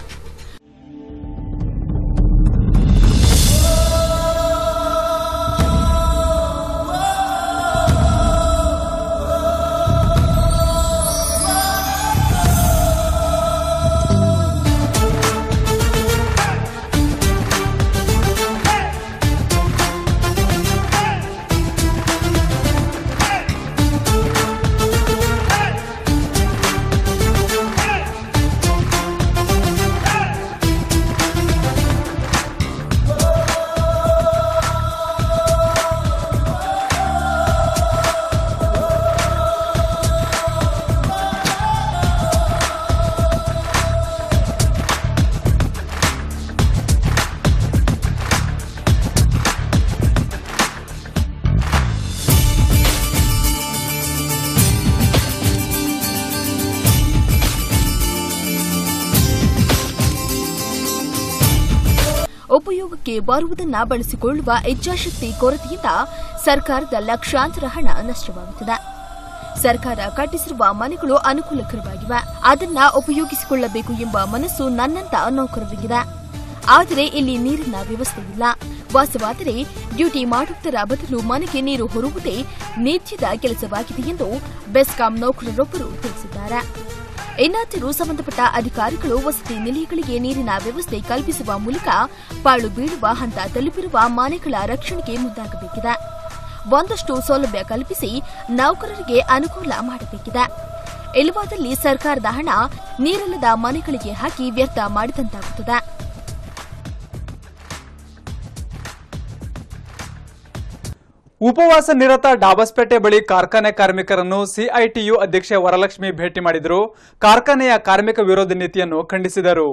ಉಪಯೋಗಕ್ಕೆ ಬರುವುದನ್ನ ಬಳಸಿಕೊಳ್ಳುವ ಇಚ್ಛಾಶಕ್ತಿ ಕೊರತೆಯಿಂದ ಸರ್ಕಾರದ ಲಕ್ಷಾಂತರ ಹಣ ನಷ್ಟವಾಗುತ್ತಿದೆ ಸರ್ಕಾರ ಕಟ್ಟಿಸಿರುವ ಮನೆಗಳು ಅನುಕೂಲಕರವಾಗಿವೆ ಅದನ್ನ ಉಪಯೋಗಿಸಿಕೊಳ್ಳಬೇಕು ಎಂಬ ಮನಸ್ಸು ನನ್ನಂತ ನೌಕರರಿಗಿದೆ ಆದರೆ ಇಲ್ಲಿ ನೀರಿನ ವ್ಯವಸ್ಥೆ ಇಲ್ಲ ವಾಸವಾದರೆ ಡ್ಯೂಟಿ ಮಾಡುವುದರ ಬದಲು ಮನೆಗೆ ನೀರು ಹೊರುವುದೇ ನಿತ್ಯದ ಕೆಲಸವಾಗಿದೆ ಎಂದು ಬೆಸ್ಕಾಂ ನೌಕರರೊಬ್ಬರು ತಿಳಿಸಿದ್ದಾರೆ ಇನ್ನಾದರೂ ಸಂಬಂಧಪಟ್ಟ ಅಧಿಕಾರಿಗಳು ವಸತಿ ನಿಲಯಗಳಿಗೆ ನೀರಿನ ವ್ಯವಸ್ಥೆ ಕಲ್ಪಿಸುವ ಮೂಲಕ ಪಾಳು ಬೀಳುವ ಹಂತ ತಲುಪಿರುವ ಮನೆಗಳ ರಕ್ಷಣೆಗೆ ಮುಂದಾಗಬೇಕಿದೆ ಒಂದಷ್ಟು ಸೌಲಭ್ಯ ಕಲ್ಪಿಸಿ ನೌಕರರಿಗೆ ಅನುಕೂಲ ಮಾಡಬೇಕಿದೆ ಇಲ್ಲವಾದಲ್ಲಿ ಸರ್ಕಾರದ ಹಣ ನೀರಿಲ್ಲದ ಮನೆಗಳಿಗೆ ಹಾಕಿ ವ್ಯರ್ಥ ಮಾಡಿದಂತಾಗುತ್ತದೆ ಉಪವಾಸ ನಿರತ ಡಾಬಸ್ಪೇಟೆ ಬಳಿ ಕಾರ್ಖಾನೆ ಕಾರ್ಮಿಕರನ್ನು ಸಿಐಟಿಯು ಅಧ್ಯಕ್ಷೆ ವರಲಕ್ಷ್ಮಿ ಭೇಟಿ ಮಾಡಿದರು ಕಾರ್ಖಾನೆಯ ಕಾರ್ಮಿಕ ವಿರೋಧಿ ನೀತಿಯನ್ನು ಖಂಡಿಸಿದರು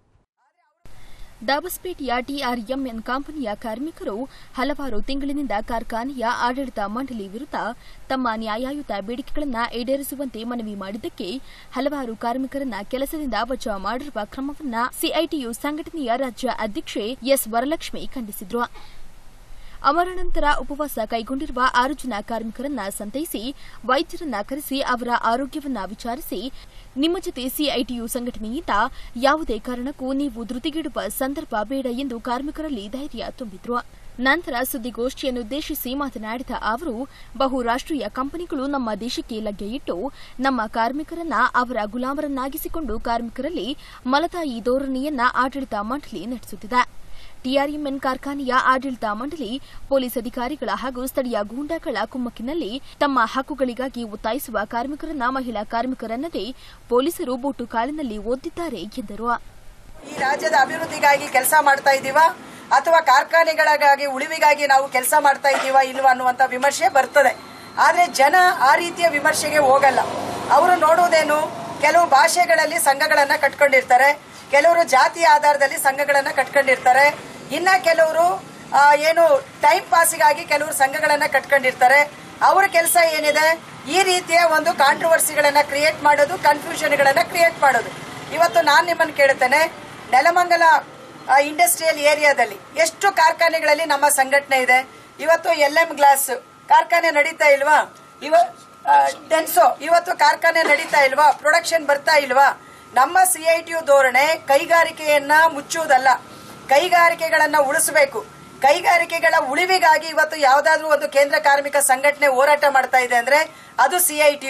ದಾಬಸ್ಪೇಟೆಯ ಟಿಆರ್ಎಂಎನ್ ಕಂಪನಿಯ ಕಾರ್ಮಿಕರು ಹಲವಾರು ತಿಂಗಳಿನಿಂದ ಕಾರ್ಖಾನೆಯ ಆಡಳಿತ ಮಂಡಳಿ ವಿರುದ್ಧ ತಮ್ಮ ನ್ಯಾಯಯುತ ಬೇಡಿಕೆಗಳನ್ನು ಈಡೇರಿಸುವಂತೆ ಮನವಿ ಮಾಡಿದ್ದಕ್ಕೆ ಹಲವಾರು ಕಾರ್ಮಿಕರನ್ನ ಕೆಲಸದಿಂದ ವಜಾ ಮಾಡಿರುವ ಕ್ರಮವನ್ನು ಸಿಐಟಿಯು ಸಂಘಟನೆಯ ರಾಜ್ಯ ಅಧ್ಯಕ್ಷೆ ಎಸ್ ವರಲಕ್ಷ್ಮಿ ಖಂಡಿಸಿದ್ರು ಅವರ ನಂತರ ಉಪವಾಸ ಕೈಗೊಂಡಿರುವ ಆರು ಜನ ಕಾರ್ಮಿಕರನ್ನ ಸಂತೈಸಿ ವೈದ್ಯರನ್ನ ಕರೆಸಿ ಅವರ ಆರೋಗ್ಯವನ್ನ ವಿಚಾರಿಸಿ ನಿಮ್ಮ ಜೊತೆ ಸಿಐಟಿಯು ಸಂಘಟನೆಯಿಂದ ಯಾವುದೇ ಕಾರಣಕ್ಕೂ ನೀವು ಧೃತಿಗೆಡುವ ಸಂದರ್ಭ ಬೇಡ ಎಂದು ಕಾರ್ಮಿಕರಲ್ಲಿ ಧೈರ್ಯ ತುಂಬಿದ್ರು ನಂತರ ಸುದ್ದಿಗೋಷ್ಠಿಯನ್ನುದ್ದೇಶಿಸಿ ಮಾತನಾಡಿದ ಅವರು ಬಹುರಾಷ್ಟೀಯ ಕಂಪನಿಗಳು ನಮ್ಮ ದೇಶಕ್ಕೆ ಲಗ್ಗೆಯಿಟ್ಟು ನಮ್ಮ ಕಾರ್ಮಿಕರನ್ನ ಅವರ ಗುಲಾಮರನ್ನಾಗಿಸಿಕೊಂಡು ಕಾರ್ಮಿಕರಲ್ಲಿ ಮಲತಾಯಿ ಧೋರಣೆಯನ್ನ ಆಡಳಿತ ಮಂಡಳಿ ನಡೆಸುತ್ತಿದೆ ಟಿಆರ್ಎಂಎನ್ ಕಾರ್ಖಾನೆಯ ಆಡಳಿತ ಮಂಡಳಿ ಪೊಲೀಸ್ ಅಧಿಕಾರಿಗಳ ಹಾಗೂ ಸ್ಥಳೀಯ ಗೂಂಡಾಗಳ ಕುಮ್ಮಕ್ಕಿನಲ್ಲಿ ತಮ್ಮ ಹಕ್ಕುಗಳಿಗಾಗಿ ಒತ್ತಾಯಿಸುವ ಕಾರ್ಮಿಕರನ್ನ ಮಹಿಳಾ ಕಾರ್ಮಿಕರನ್ನದೇ ಪೊಲೀಸರು ಬೂಟು ಕಾಲಿನಲ್ಲಿ ಓದಿದ್ದಾರೆ ಎಂದರು ಈ ರಾಜ್ಯದ ಅಭಿವೃದ್ಧಿಗಾಗಿ ಕೆಲಸ ಮಾಡ್ತಾ ಇದ್ದೀವಾ ಅಥವಾ ಕಾರ್ಖಾನೆಗಳಿಗಾಗಿ ಉಳಿವಿಗಾಗಿ ನಾವು ಕೆಲಸ ಮಾಡ್ತಾ ಇದ್ದೀವಾ ಇಲ್ವಾ ಅನ್ನುವಂತ ವಿಮರ್ಶೆ ಬರ್ತದೆ ಆದ್ರೆ ಜನ ಆ ರೀತಿಯ ವಿಮರ್ಶೆಗೆ ಹೋಗಲ್ಲ ಅವರು ನೋಡುವುದೇನು ಕೆಲವು ಭಾಷೆಗಳಲ್ಲಿ ಸಂಘಗಳನ್ನ ಕಟ್ಕೊಂಡಿರ್ತಾರೆ ಕೆಲವರು ಜಾತಿಯ ಆಧಾರದಲ್ಲಿ ಸಂಘಗಳನ್ನ ಕಟ್ಕೊಂಡಿರ್ತಾರೆ ಇನ್ನ ಕೆಲವರು ಆ, ಏನು ಟೈಮ್ ಪಾಸಿಗಾಗಿ ಕೆಲವರು ಸಂಘಗಳನ್ನ ಕಟ್ಕೊಂಡಿರ್ತಾರೆ ಅವ್ರ ಕೆಲಸ ಏನಿದೆ ಈ ರೀತಿಯ ಒಂದು ಕಾಂಟ್ರವರ್ಸಿಗಳನ್ನ ಕ್ರಿಯೇಟ್ ಮಾಡೋದು ಕನ್ಫ್ಯೂಷನ್ಗಳನ್ನ ಕ್ರಿಯೇಟ್ ಮಾಡೋದು ಇವತ್ತು ನಾನು ನಿಮ್ಮನ್ನು ಕೇಳುತ್ತೇನೆ ನೆಲಮಂಗಲ ಇಂಡಸ್ಟ್ರಿಯಲ್ ಏರಿಯಾದಲ್ಲಿ ಎಷ್ಟು ಕಾರ್ಖಾನೆಗಳಲ್ಲಿ ನಮ್ಮ ಸಂಘಟನೆ ಇದೆ ಇವತ್ತು ಎಲ್ ಎಂ ಗ್ಲಾಸ್ ಕಾರ್ಖಾನೆ ನಡೀತಾ ಇಲ್ವಾ ಇವ ಡೆನ್ಸೋ ಇವತ್ತು ಕಾರ್ಖಾನೆ ನಡೀತಾ ಇಲ್ವಾ ಪ್ರೊಡಕ್ಷನ್ ಬರ್ತಾ ಇಲ್ವಾ ನಮ್ಮ ಸಿಐಟಿಯು ಧೋರಣೆ ಕೈಗಾರಿಕೆಯನ್ನ ಮುಚ್ಚುವುದಲ್ಲ ಕೈಗಾರಿಕೆಗಳನ್ನ ಉಳಿಸಬೇಕು ಕೈಗಾರಿಕೆಗಳ ಉಳಿವಿಗಾಗಿ ಇವತ್ತು ಯಾವ್ದಾದ್ರೂ ಒಂದು ಕೇಂದ್ರ ಕಾರ್ಮಿಕ ಸಂಘಟನೆ ಹೋರಾಟ ಮಾಡ್ತಾ ಇದೆ ಅಂದ್ರೆ ಅದು ಸಿಐಟಿಯು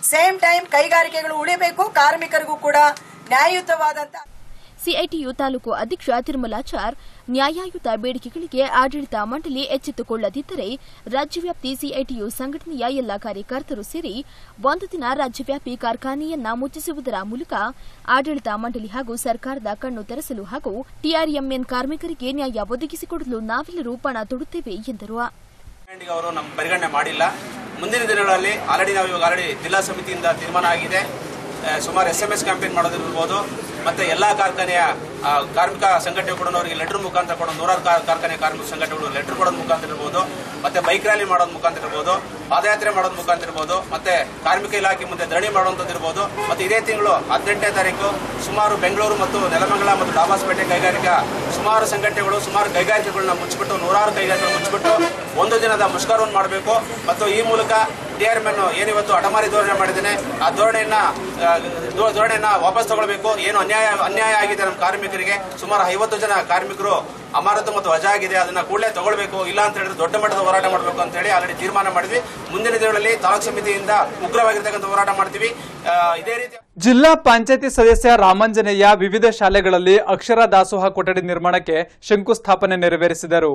ಸೇಮ್ ಟೈಮ್ ಕೈಗಾರಿಕೆಗಳು ಉಳಿಬೇಕು ಕಾರ್ಮಿಕರಿಗೂ ಕೂಡ ನ್ಯಾಯಯುತವಾದಂತ ಸಿಐಟಿಯು ತಾಲೂಕು ಅಧ್ಯಕ್ಷ ತಿರುಮಲಾಚಾರ್ ನ್ಯಾಯಯುತ ಬೇಡಿಕೆಗಳಿಗೆ ಆಡಳಿತ ಮಂಡಳಿ ಎಚ್ಚೆತ್ತುಕೊಳ್ಳದಿದ್ದರೆ ರಾಜ್ಯವ್ಯಾಪ್ತಿ ಸಿಐಟಿಯು ಸಂಘಟನೆಯ ಎಲ್ಲ ಕಾರ್ಯಕರ್ತರು ಸೇರಿ ಒಂದು ದಿನ ರಾಜ್ಯವ್ಯಾಪಿ ಕಾರ್ಖಾನೆಯನ್ನ ಮುಚ್ಚಿಸುವುದರ ಮೂಲಕ ಆಡಳಿತ ಮಂಡಳಿ ಹಾಗೂ ಸರ್ಕಾರದ ಕಣ್ಣು ತೆರೆಸಲು ಹಾಗೂ ಟಿಆರ್ಎಂಎನ್ ಕಾರ್ಮಿಕರಿಗೆ ನ್ಯಾಯ ಒದಗಿಸಿಕೊಡಲು ನಾವೆಲ್ಲರೂ ಪಣ ತೊಡುತ್ತೇವೆ ಎಂದರು ಗೆ ಅವರು ನಮ್ಮ ಪರಿಗಣನೆ ಮಾಡಿಲ್ಲ ಮುಂದಿನ ದಿನಗಳಲ್ಲಿ ಆಲ್ರೆಡಿ ನಾವು ಇವಾಗ ಆಲ್ರೆಡಿ ಜಿಲ್ಲಾ ಸಮಿತಿಯಿಂದ ತೀರ್ಮಾನ ಆಗಿದೆ ಆ, ಸುಮಾರು ಎಸ್ ಎಂ ಎಸ್ ಕ್ಯಾಂಪೇನ್ ಮಾಡೋದಿರ್ಬೋದು ಮತ್ತೆ ಎಲ್ಲಾ ಕಾರ್ಖಾನೆಯ ಆ, ಕಾರ್ಮಿಕ ಸಂಘಟನೆ ಕೂಡ ಅವರಿಗೆ ಲೆಟರ್ ಮುಖಾಂತರ ಕೊಡೋ ನೂರಾರು ಕಾ- ಕಾರ್ಖಾನೆ ಕಾರ್ಮಿಕ ಸಂಘಟನೆಗಳು ಲೆಟರ್ ಕೊಡೋದ್ ಮುಖಾಂತರ ಇರ್ಬೋದು ಮತ್ತೆ ಬೈಕ್ ರ್ಯಾಲಿ ಮಾಡೋದ್ ಮುಖಾಂತರ ಇರ್ಬೋದು ಪಾದಯಾತ್ರೆ ಮಾಡೋದ್ ಮುಖಾಂತರ ಇರ್ಬೋದು ಮತ್ತೆ ಕಾರ್ಮಿಕ ಇಲಾಖೆ ಮುಂದೆ ಧರಣಿ ಮಾಡುವಂತದ್ದು ಇರ್ಬೋದು ಮತ್ತೆ ಇದೇ ತಿಂಗಳು ಹದಿನೆಂಟನೇ ತಾರೀಕು ಸುಮಾರು ಬೆಂಗಳೂರು ಮತ್ತು ನೆಲಮಂಗಲ ಮತ್ತು ಡಾಬಾಸ್ಪೇಟೆ ಕೈಗಾರಿಕಾ ಸುಮಾರು ಸಂಘಟನೆಗಳು ಸುಮಾರು ಕೈಗಾರಿಕೆಗಳನ್ನ ಮುಚ್ಚಿಬಿಟ್ಟು ನೂರಾರು ಕೈಗಾರಿಕೆಗಳು ಮುಚ್ಚಿಬಿಟ್ಟು ಒಂದು ದಿನದ ಮುಷ್ಕರವನ್ನು ಮಾಡಬೇಕು ಮತ್ತು ಈ ಮೂಲಕ ಡಿಆರ್ಎಂ ಏನಿವತ್ತು ಅಡಮಾರಿ ಧೋರಣೆ ಮಾಡಿದ್ದೇನೆ ಆ ಧೋರಣೆಯನ್ನ ಆ, ಧೋ- ಧೋರಣೆಯನ್ನ ವಾಪಸ್ ತಗೊಳ್ಬೇಕು ಏನು ಅನ್ಯಾಯ ಅನ್ಯಾಯ ಆಗಿದೆ ನಮ್ಮ ಕಾರ್ಮಿಕರಿಗೆ ಸುಮಾರು ಐವತ್ತು ಜನ ಕಾರ್ಮಿಕರು ಅಮಾನತು ಮತ್ತು ವಜಾ ಆಗಿದೆ ಅದನ್ನ ಕೂಡಲೇ ತಗೊಳ್ಬೇಕು ಇಲ್ಲ ಅಂತ ಹೇಳಿದ್ರೆ ದೊಡ್ಡ ಮಟ್ಟದ ಹೋರಾಟ ಮಾಡಬೇಕು ಅಂತ ಹೇಳಿ ಆಲ್ರೆಡಿ ತೀರ್ಮಾನ ಮಾಡಿದ್ವಿ ಮುಂದಿನ ದಿನಗಳಲ್ಲಿ ತಾಲೂಕು ಸಮಿತಿಯಿಂದ ಉಗ್ರವಾಗಿರ್ತಕ್ಕಂಥ ಹೋರಾಟ ಮಾಡ್ತೀವಿ ಆ, ಇದೇ ರೀತಿ ಜಿಲ್ಲಾ ಪಂಚಾಯತಿ ಸದಸ್ಯ ರಾಮಾಂಜನೇಯ ವಿವಿಧ ಶಾಲೆಗಳಲ್ಲಿ ಅಕ್ಷರ ದಾಸೋಹ ಕೊಠಡಿ ನಿರ್ಮಾಣಕ್ಕೆ ಶಂಕುಸ್ಥಾಪನೆ ನೆರವೇರಿಸಿದರು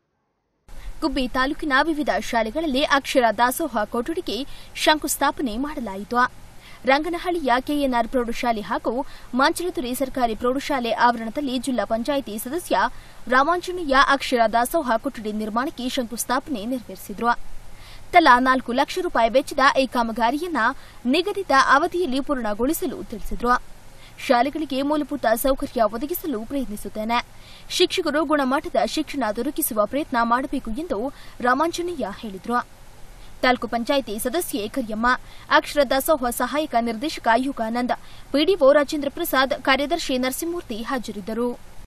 ಗುಬ್ಬಿ ತಾಲೂಕಿನ ವಿವಿಧ ಶಾಲೆಗಳಲ್ಲಿ ಅಕ್ಷರ ದಾಸೋಹ ಕೊಠಡಿಗೆ ಶಂಕುಸ್ಥಾಪನೆ ಮಾಡಲಾಯಿತು ರಂಗನಹಳ್ಳಿಯ ಕೆಎನ್ಆರ್ ಪ್ರೌಢಶಾಲೆ ಹಾಗೂ ಮಾಂಚಲತುರಿ ಸರ್ಕಾರಿ ಪ್ರೌಢಶಾಲೆ ಆವರಣದಲ್ಲಿ ಜಿಲ್ಲಾ ಪಂಚಾಯಿತಿ ಸದಸ್ಯ ರಾಮಾಂಜನೇಯ ಅಕ್ಷರ ದಾಸೋಹ ಕೊಠಡಿ ನಿರ್ಮಾಣಕ್ಕೆ ಶಂಕುಸ್ಥಾಪನೆ ನೆರವೇರಿಸಿದರು ತಲಾ ನಾಲ್ಕು ಲಕ್ಷ ರೂಪಾಯಿ ವೆಚ್ಚದ ಈ ಕಾಮಗಾರಿಯನ್ನ ನಿಗದಿತ ಅವಧಿಯಲ್ಲಿ ಪೂರ್ಣಗೊಳಿಸಲು ತಿಳಿಸಿದರು ಶಾಲೆಗಳಿಗೆ ಮೂಲಭೂತ ಸೌಕರ್ಯ ಒದಗಿಸಲು ಪ್ರಯತ್ನಿಸುತ್ತೇನೆ ಶಿಕ್ಷಕರು ಗುಣಮಟ್ಟದ ಶಿಕ್ಷಣ ದೊರಕಿಸುವ ಪ್ರಯತ್ನ ಮಾಡಬೇಕು ಎಂದು ರಾಮಾಂಜನೇಯ ಹೇಳಿದರು ತಾಲೂಕು ಪಂಚಾಯಿತಿ ಸದಸ್ಯೆ ಕರಿಯಮ್ಮ ಅಕ್ಷರ ದಾಸೋಹ ಸಹಾಯಕ ನಿರ್ದೇಶಕ ಯುಗಾನಂದ್ ಪಿಡಿಒ ರಾಜೇಂದ್ರ ಪ್ರಸಾದ್ ಕಾರ್ಯದರ್ಶಿ ನರಸಿಂಹಮೂರ್ತಿ ಹಾಜರಿದ್ದರು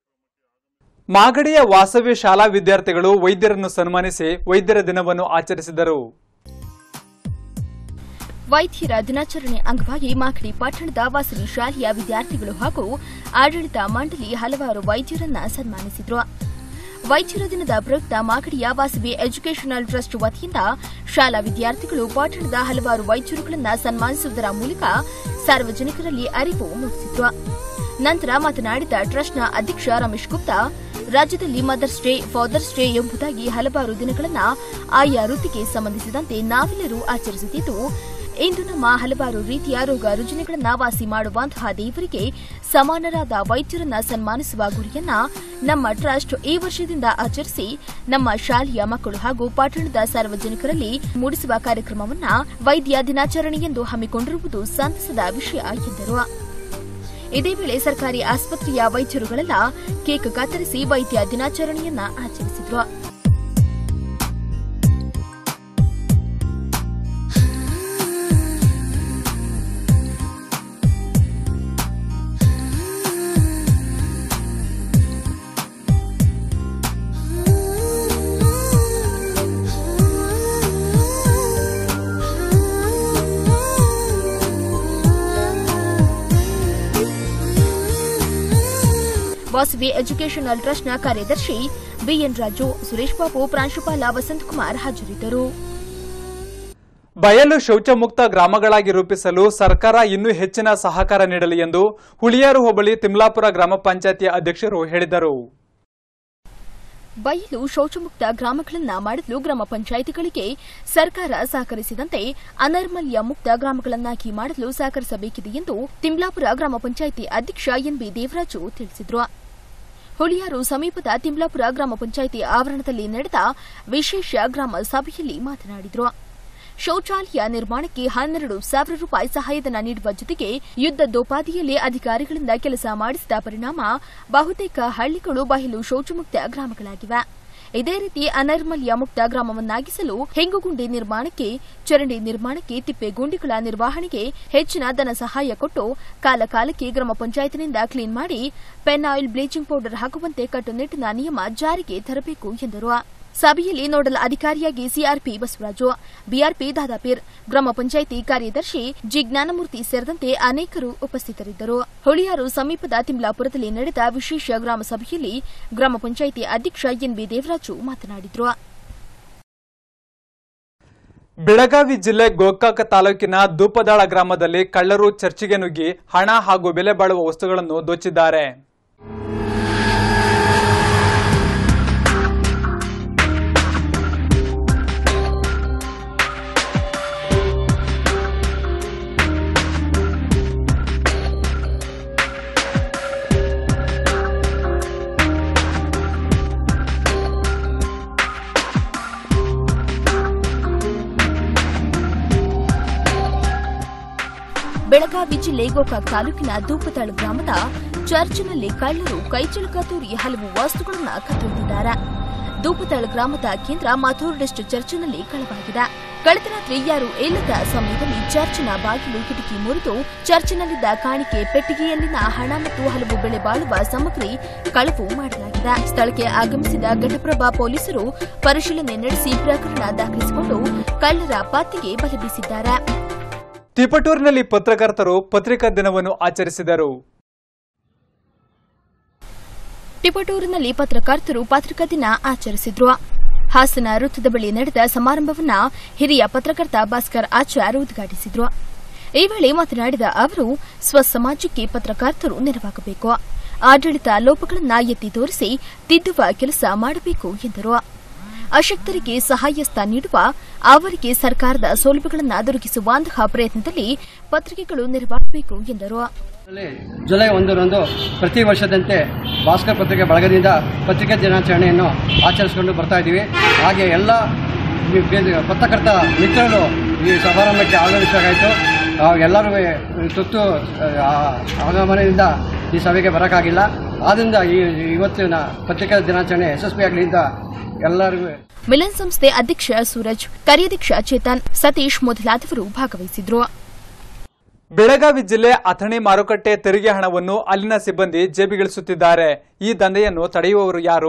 ಮಾಗಡಿಯ ವಾಸವಿ ಶಾಲಾ ವಿದ್ಯಾರ್ಥಿಗಳು ವೈದ್ಯರನ್ನು ಸನ್ಮಾನಿಸಿ ವೈದ್ಯರ ದಿನವನ್ನು ಆಚರಿಸಿದರು ವೈದ್ಯರ ದಿನಾಚರಣೆ ಅಂಗವಾಗಿ ಮಾಗಡಿ ಪಟ್ಟಣದ ವಾಸವಿ ಶಾಲೆಯ ವಿದ್ಯಾರ್ಥಿಗಳು ಹಾಗೂ ಆಡಳಿತ ಮಂಡಳಿ ಹಲವಾರು ವೈದ್ಯರನ್ನ ಸನ್ಮಾನಿಸಿದ್ರು ವೈದ್ಯರ ದಿನದ ಪ್ರಯುಕ್ತ ಮಾಗಡಿಯ ವಾಸವಿ ಎಜುಕೇಷನಲ್ ಟ್ರಸ್ಟ್ ವತಿಯಿಂದ ಶಾಲಾ ವಿದ್ಯಾರ್ಥಿಗಳು ಪಟ್ಟಣದ ಹಲವಾರು ವೈದ್ಯರುಗಳನ್ನ ಸನ್ಮಾನಿಸುವುದರ ಮೂಲಕ ಸಾರ್ವಜನಿಕರಲ್ಲಿ ಅರಿವು ಮೂಡಿಸಿದ್ರು ನಂತರ ಮಾತನಾಡಿದ ಟ್ರಸ್ಟ್ನ ಅಧ್ಯಕ್ಷ ರಮೇಶ್ ಗುಪ್ತಾ ರಾಜ್ಯದಲ್ಲಿ ಮದರ್ಸ್ ಡೇ ಫಾದರ್ಸ್ ಡೇ ಎಂಬುದಾಗಿ ಹಲವಾರು ದಿನಗಳನ್ನ ಆಯಾ ವೃತ್ತಿಗೆ ಸಂಬಂಧಿಸಿದಂತೆ ನಾವೆಲ್ಲರೂ ಆಚರಿಸುತ್ತಿದ್ದು ಇಂದು ನಮ್ಮ ಹಲವಾರು ರೀತಿಯ ರೋಗ ರುಜಿನಗಳನ್ನ ವಾಸಿ ಮಾಡುವಂತಹ ದೇವರಿಗೆ ಸಮಾನರಾದ ವೈದ್ಯರನ್ನ ಸನ್ಮಾನಿಸುವ ಗುರಿಯನ್ನ ನಮ್ಮ ಟ್ರಸ್ಟ್ ಈ ವರ್ಷದಿಂದ ಆಚರಿಸಿ ನಮ್ಮ ಶಾಲೆಯ ಮಕ್ಕಳು ಹಾಗೂ ಪಟ್ಟಣದ ಸಾರ್ವಜನಿಕರಲ್ಲಿ ಮೂಡಿಸುವ ಕಾರ್ಯಕ್ರಮವನ್ನ ವೈದ್ಯ ದಿನಾಚರಣೆ ಎಂದು ಹಮ್ಮಿಕೊಂಡಿರುವುದು ಸಂತಸದ ವಿಷಯ ಎಂದರು ಇದೇ ವೇಳೆ ಸರ್ಕಾರಿ ಆಸ್ಪತ್ರೆಯ ವೈದ್ಯರುಗಳೆಲ್ಲ ಕೇಕ್ ಕತ್ತರಿಸಿ ವೈದ್ಯ ದಿನಾಚರಣೆಯನ್ನ ಆಚರಿಸಿದ್ರು ವಾಸವಿ ಎಜುಕೇಷನಲ್ ಟ್ರಸ್ಟ್ನ ಕಾರ್ಯದರ್ಶಿ ಬಿಎನ್ ರಾಜು ಸುರೇಶ್ ಬಾಬು ಪ್ರಾಂಶುಪಾಲ ವಸಂತಕುಮಾರ್ ಹಾಜರಿದ್ದರು ಬಯಲು ಶೌಚಮುಕ್ತ ಗ್ರಾಮಗಳಾಗಿ ರೂಪಿಸಲು ಸರ್ಕಾರ ಇನ್ನೂ ಹೆಚ್ಚಿನ ಸಹಕಾರ ನೀಡಲಿ ಎಂದು ಹುಳಿಯಾರು ಹೋಬಳಿ ತಿಮ್ಲಾಪುರ ಗ್ರಾಮ ಪಂಚಾಯತಿಯ ಅಧ್ಯಕ್ಷರು ಹೇಳಿದರು ಬಯಲು ಶೌಚಮುಕ್ತ ಗ್ರಾಮಗಳನ್ನ ಮಾಡಲು ಗ್ರಾಮ ಪಂಚಾಯಿತಿಗಳಿಗೆ ಸರ್ಕಾರ ಸಹಕರಿಸಿದಂತೆ ಅನೈರ್ಮಲ್ಯ ಮುಕ್ತ ಗ್ರಾಮಗಳನ್ನಾಗಿ ಮಾಡಲು ಸಹಕರಿಸಬೇಕಿದೆ ಎಂದು ತಿಮ್ಲಾಪುರ ಗ್ರಾಮ ಪಂಚಾಯಿತಿ ಅಧ್ಯಕ್ಷ ಎನ್ಬಿ ದೇವರಾಜು ತಿಳಿಸಿದರು ಹುಳಿಯಾರು ಸಮೀಪದ ತಿಮ್ಲಾಪುರ ಗ್ರಾಮ ಪಂಚಾಯಿತಿ ಆವರಣದಲ್ಲಿ ನಡೆದ ವಿಶೇಷ ಗ್ರಾಮ ಸಭೆಯಲ್ಲಿ ಮಾತನಾಡಿದರು ಶೌಚಾಲಯ ನಿರ್ಮಾಣಕ್ಕೆ ಹನ್ನೆರಡು ಸಾವಿರ ರೂಪಾಯಿ ಸಹಾಯಧನ ನೀಡುವ ಜೊತೆಗೆ ಯುದ್ದೋಪಾದಿಯಲ್ಲಿ ಅಧಿಕಾರಿಗಳಿಂದ ಕೆಲಸ ಮಾಡಿಸಿದ ಪರಿಣಾಮ ಬಹುತೇಕ ಹಳ್ಳಿಗಳು ಬಯಲು ಶೌಚಮುಕ್ತ ಗ್ರಾಮಗಳಾಗಿವೆ ಇದೇ ರೀತಿ ಅನೈರ್ಮಲ್ಯ ಮುಕ್ತ ಗ್ರಾಮವನ್ನಾಗಿಸಲು ಹೆಂಗುಗುಂಡಿ ನಿರ್ಮಾಣಕ್ಕೆ ಚರಂಡಿ ನಿರ್ಮಾಣಕ್ಕೆ ತಿಪ್ಪೆಗುಂಡಿಗಳ ನಿರ್ವಹಣೆಗೆ ಹೆಚ್ಚಿನ ಧನ ಸಹಾಯ ಕೊಟ್ಟು ಕಾಲಕಾಲಕ್ಕೆ ಗ್ರಾಮ ಪಂಚಾಯತ್ನಿಂದ ಕ್ಲೀನ್ ಮಾಡಿ ಪೆನ್ ಆಯಿಲ್ ಬ್ಲೀಚಿಂಗ್ ಪೌಡರ್ ಹಾಕುವಂತೆ ಕಟ್ಟುನಿಟ್ಟಿನ ನಿಯಮ ಜಾರಿಗೆ ತರಬೇಕು ಎಂದರು ಸಭೆಯಲ್ಲಿ ನೋಡಲ್ ಅಧಿಕಾರಿಯಾಗಿ ಸಿಆರ್ಪಿ ಬಸವರಾಜು ಬಿಆರ್ಪಿ ದಾದಾಪೀರ್ ಗ್ರಾಮ ಪಂಚಾಯಿತಿ ಕಾರ್ಯದರ್ಶಿ ಜಿ ಜ್ಞಾನಮೂರ್ತಿ ಸೇರಿದಂತೆ ಅನೇಕರು ಉಪಸ್ಥಿತರಿದ್ದರು ಹುಳಿಯಾರು ಸಮೀಪದ ತಿಮ್ಲಾಪುರದಲ್ಲಿ ನಡೆದ ವಿಶೇಷ ಗ್ರಾಮ ಸಭೆಯಲ್ಲಿ ಗ್ರಾಮ ಪಂಚಾಯಿತಿ ಅಧ್ಯಕ್ಷ ಎನ್ಬಿ ದೇವರಾಜು ಮಾತನಾಡಿದರು ಬೆಳಗಾವಿ ಜಿಲ್ಲೆ ಗೋಕಾಕ ತಾಲೂಕಿನ ದೂಪದಾಳ ಗ್ರಾಮದಲ್ಲಿ ಕಳ್ಳರು ಚರ್ಚಿಗೆ ನುಗ್ಗಿ ಹಣ ಹಾಗೂ ಬೆಲೆ ಬಾಳುವ ವಸ್ತುಗಳನ್ನು ದೋಚಿದ್ದಾರೆ ಬೆಳಗಾವಿ ಜಿಲ್ಲೆ ಗೋಕಾಕ್ ತಾಲೂಕಿನ ದೂಪತಾಳು ಗ್ರಾಮದ ಚರ್ಚ್ನಲ್ಲಿ ಕಳ್ಳರು ಕೈಚಳಕ ತೂರಿ ಹಲವು ವಸ್ತುಗಳನ್ನು ಕದ್ದೊಯ್ದಿದ್ದಾರೆ ದೂಪತಾಳು ಗ್ರಾಮದ ಕೇಂದ್ರ ಮಥೋರ್ಡೆಸ್ಟ್ ಚರ್ಚ್ನಲ್ಲಿ ಕಳವಾಗಿದೆ ಕಳೆದ ರಾತ್ರಿ ಯಾರು ಇಲ್ಲದ ಸಮಯದಲ್ಲಿ ಚರ್ಚ್ನ ಬಾಗಿಲು ಕಿಟಕಿ ಮುರಿದು ಚರ್ಚ್ನಲ್ಲಿದ್ದ ಕಾಣಿಕೆ ಪೆಟ್ಟಿಗೆಯಲ್ಲಿನ ಹಣ ಮತ್ತು ಹಲವು ಬೆಳೆ ಬಾಳುವ ಸಾಮಗ್ರಿ ಕಳವು ಮಾಡಲಾಗಿದೆ ಸ್ಥಳಕ್ಕೆ ಆಗಮಿಸಿದ ಘಟಪ್ರಭಾ ಪೊಲೀಸರು ಪರಿಶೀಲನೆ ನಡೆಸಿ ಪ್ರಕರಣ ದಾಖಲಿಸಿಕೊಂಡು ಕಳ್ಳರ ಪತ್ತೆಗೆ ಬಲೆ ಬೀಸಿದ್ದಾರೆ ತಿಪಟೂರಿನಲ್ಲಿ ಪತ್ರಕರ್ತರು ಪತ್ರಿಕಾ ದಿನವನ್ನು ಆಚರಿಸಿದರು ಟಿಪಟೂರಿನಲ್ಲಿ ಪತ್ರಕರ್ತರು ಪತ್ರಿಕಾ ದಿನ ಆಚರಿಸಿದ್ರು ಹಾಸನ ವೃತ್ತದ ಬಳಿ ನಡೆದ ಸಮಾರಂಭವನ್ನ ಹಿರಿಯ ಪತ್ರಕರ್ತ ಭಾಸ್ಕರ್ ಆಚಾರ್ ಉದ್ಘಾಟಿಸಿದ್ರು ಈ ವೇಳೆ ಮಾತನಾಡಿದ ಅವರು ಸ್ವಸಮಾಜಕ್ಕೆ ಪತ್ರಕರ್ತರು ನೆರವಾಗಬೇಕು ಆಡಳಿತ ಲೋಪಗಳನ್ನು ಎತ್ತಿ ತೋರಿಸಿ ತಿದ್ದುವ ಕೆಲಸ ಮಾಡಬೇಕು ಎಂದರು ಅಶಕ್ತರಿಗೆ ಸಹಾಯಸ್ತ ನೀಡುವ ಅವರಿಗೆ ಸರ್ಕಾರದ ಸೌಲಭ್ಯಗಳನ್ನು ದೊರಕಿಸುವಂತಹ ಪ್ರಯತ್ನದಲ್ಲಿ ಪತ್ರಿಕೆಗಳು ನೆರವಾಗಬೇಕು ಎಂದರು ಇದರಲ್ಲಿ ಜುಲೈ ಒಂದರಂದು ಪ್ರತಿ ವರ್ಷದಂತೆ ಭಾಸ್ಕರ್ ಪತ್ರಿಕೆ ಬಳಗದಿಂದ ಪತ್ರಿಕೆ ದಿನಾಚರಣೆಯನ್ನು ಆಚರಿಸಿಕೊಂಡು ಬರ್ತಾ ಇದ್ದೀವಿ ಹಾಗೆ ಎಲ್ಲ ಈ ಬೇ- ಪತ್ರಕರ್ತ ಮಿತ್ರರು ಈ ಸಮಾರಂಭಕ್ಕೆ ಆಗಮಿಸಬೇಕಾಯಿತು ಎಲ್ಲರೂ ತುರ್ತು ಆ, ಆಗಮನದಿಂದ ಈ ಸಭೆಗೆ ಬರೋಕ್ಕಾಗಿಲ್ಲ ಆದ್ದರಿಂದ ಈ ಇವತ್ತಿನ ಪತ್ರಿಕಾ ದಿನಾಚರಣೆ ಯಶಸ್ವಿಯಾಗಲಿ ಅಂತ ಎಲ್ಲರಿಗೂ ಮಿಲನ್ ಸಂಸ್ಥೆ ಅಧ್ಯಕ್ಷ ಸೂರಜ್ ಕಾರ್ಯಾಧ್ಯಕ್ಷ ಚೇತನ್ ಸತೀಶ್ ಮೊದಲಾದವರು ಭಾಗವಹಿಸಿದ್ರು ಬೆಳಗಾವಿ ಜಿಲ್ಲೆ ಅಥಣಿ ಮಾರುಕಟ್ಟೆ ತೆರಿಗೆ ಹಣವನ್ನು ಅಲ್ಲಿನ ಸಿಬ್ಬಂದಿ ಜೇಬಿಗಿಳಿಸುತ್ತಿದ್ದಾರೆ ಈ ದಂಧೆಯನ್ನು ತಡೆಯುವವರು ಯಾರು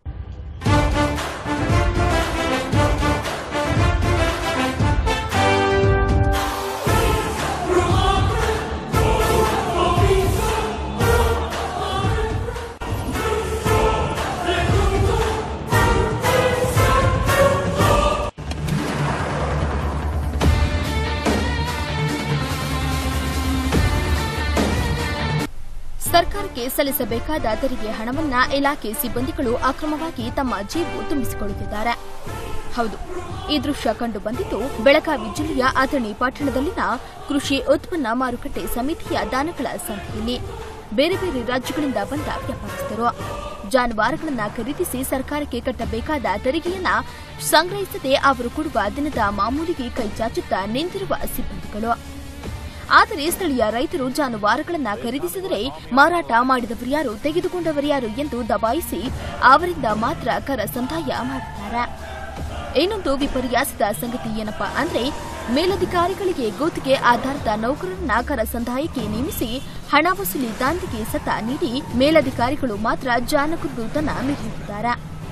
ಸರ್ಕಾರಕ್ಕೆ ಸಲ್ಲಿಸಬೇಕಾದ ತೆರಿಗೆ ಹಣವನ್ನ ಇಲಾಖೆ ಸಿಬ್ಬಂದಿಗಳು ಅಕ್ರಮವಾಗಿ ತಮ್ಮ ಜೇಬು ತುಂಬಿಸಿಕೊಳ್ಳುತ್ತಿದ್ದಾರೆ ಹೌದು ಈ ದೃಶ್ಯ ಕಂಡು ಬಂದಿದ್ದು ಬೆಳಗಾವಿ ಜಿಲ್ಲೆಯ ಅಥಣಿ ಪಟ್ಟಣದಲ್ಲಿನ ಕೃಷಿ ಉತ್ಪನ್ನ ಮಾರುಕಟ್ಟೆ ಸಮಿತಿಯ ದಾನಗಳ ಸಂಖ್ಯೆಯಲ್ಲಿ ಬೇರೆ ಬೇರೆ ರಾಜ್ಯಗಳಿಂದ ಬಂದ ವ್ಯಾಪಾರಸ್ಥರು ಜಾನುವಾರುಗಳನ್ನ ಖರೀದಿಸಿ ಸರ್ಕಾರಕ್ಕೆ ಕಟ್ಟಬೇಕಾದ ತೆರಿಗೆಯನ್ನ ಸಂಗ್ರಹಿಸದೆ ಅವರು ಕೊಡುವ ದಿನದ ಮಾಮೂಲಿಗೆ ಕೈಚಾಚುತ್ತಾ ನಿಂತಿರುವ ಸಿಬ್ಬಂದಿಗಳು ಆದರೆ ಸ್ಥಳೀಯ ರೈತರು ಜಾನುವಾರುಗಳನ್ನ ಖರೀದಿಸಿದರೆ ಮಾರಾಟ ಮಾಡಿದವರ್ಯಾರು ತೆಗೆದುಕೊಂಡವರ್ಯಾರು ಎಂದು ದಬಾಯಿಸಿ ಅವರಿಂದ ಮಾತ್ರ ಕರ ಸಂದಾಯ ಮಾಡುತ್ತಾರೆ ಇನ್ನೊಂದು ವಿಪರ್ಯಾಸದ ಸಂಗತಿ ಏನಪ್ಪಾ ಅಂದ್ರೆ ಮೇಲಧಿಕಾರಿಗಳಿಗೆ ಗುತ್ತಿಗೆ ಆಧಾರದ ನೌಕರರನ್ನ ಕರ ಸಂದಾಯಕ್ಕೆ ನೇಮಿಸಿ ಹಣ ವಸೂಲಿ ದಾಂಧಿಗೆ ಸತ ನೀಡಿ ಮೇಲಧಿಕಾರಿಗಳು ಮಾತ್ರ ಜಾನಗುರುತನ ಮೆರೆಯುತ್ತಿದ್ದಾರೆ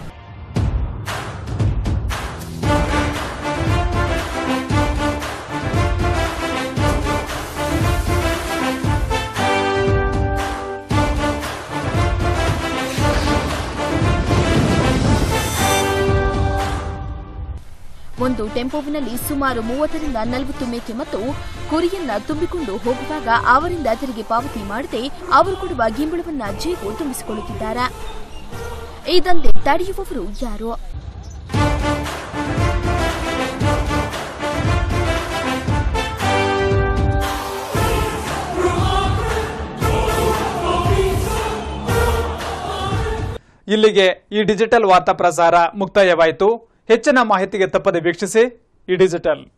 ಒಂದು ಟೆಂಪೋವಿನಲ್ಲಿ ಸುಮಾರು ಮೂವತ್ತರಿಂದ ನಲವತ್ತು ಮೇಕೆ ಮತ್ತು ಕುರಿಯನ್ನ ತುಂಬಿಕೊಂಡು ಹೋಗುವಾಗ ಅವರಿಂದ ತೆರಿಗೆ ಪಾವತಿ ಮಾಡದೆ ಅವರು ಕೊಡುವ ಗಿಂಬಳವನ್ನ ಜೇಬು ತುಂಬಿಸಿಕೊಳ್ಳುತ್ತಿದ್ದಾರೆ ಈ ದಂಧೆ ತಡೆಯುವವರು ಯಾರು ಇಲ್ಲಿಗೆ ಈ ಡಿಜಿಟಲ್ ವಾರ್ತಾ ಪ್ರಸಾರ ಮುಕ್ತಾಯವಾಯಿತು ಹೆಚ್ಚಿನ ಮಾಹಿತಿಗೆ ತಪ್ಪದೆ ವೀಕ್ಷಿಸಿ ಈ ಡಿಜಿಟಲ್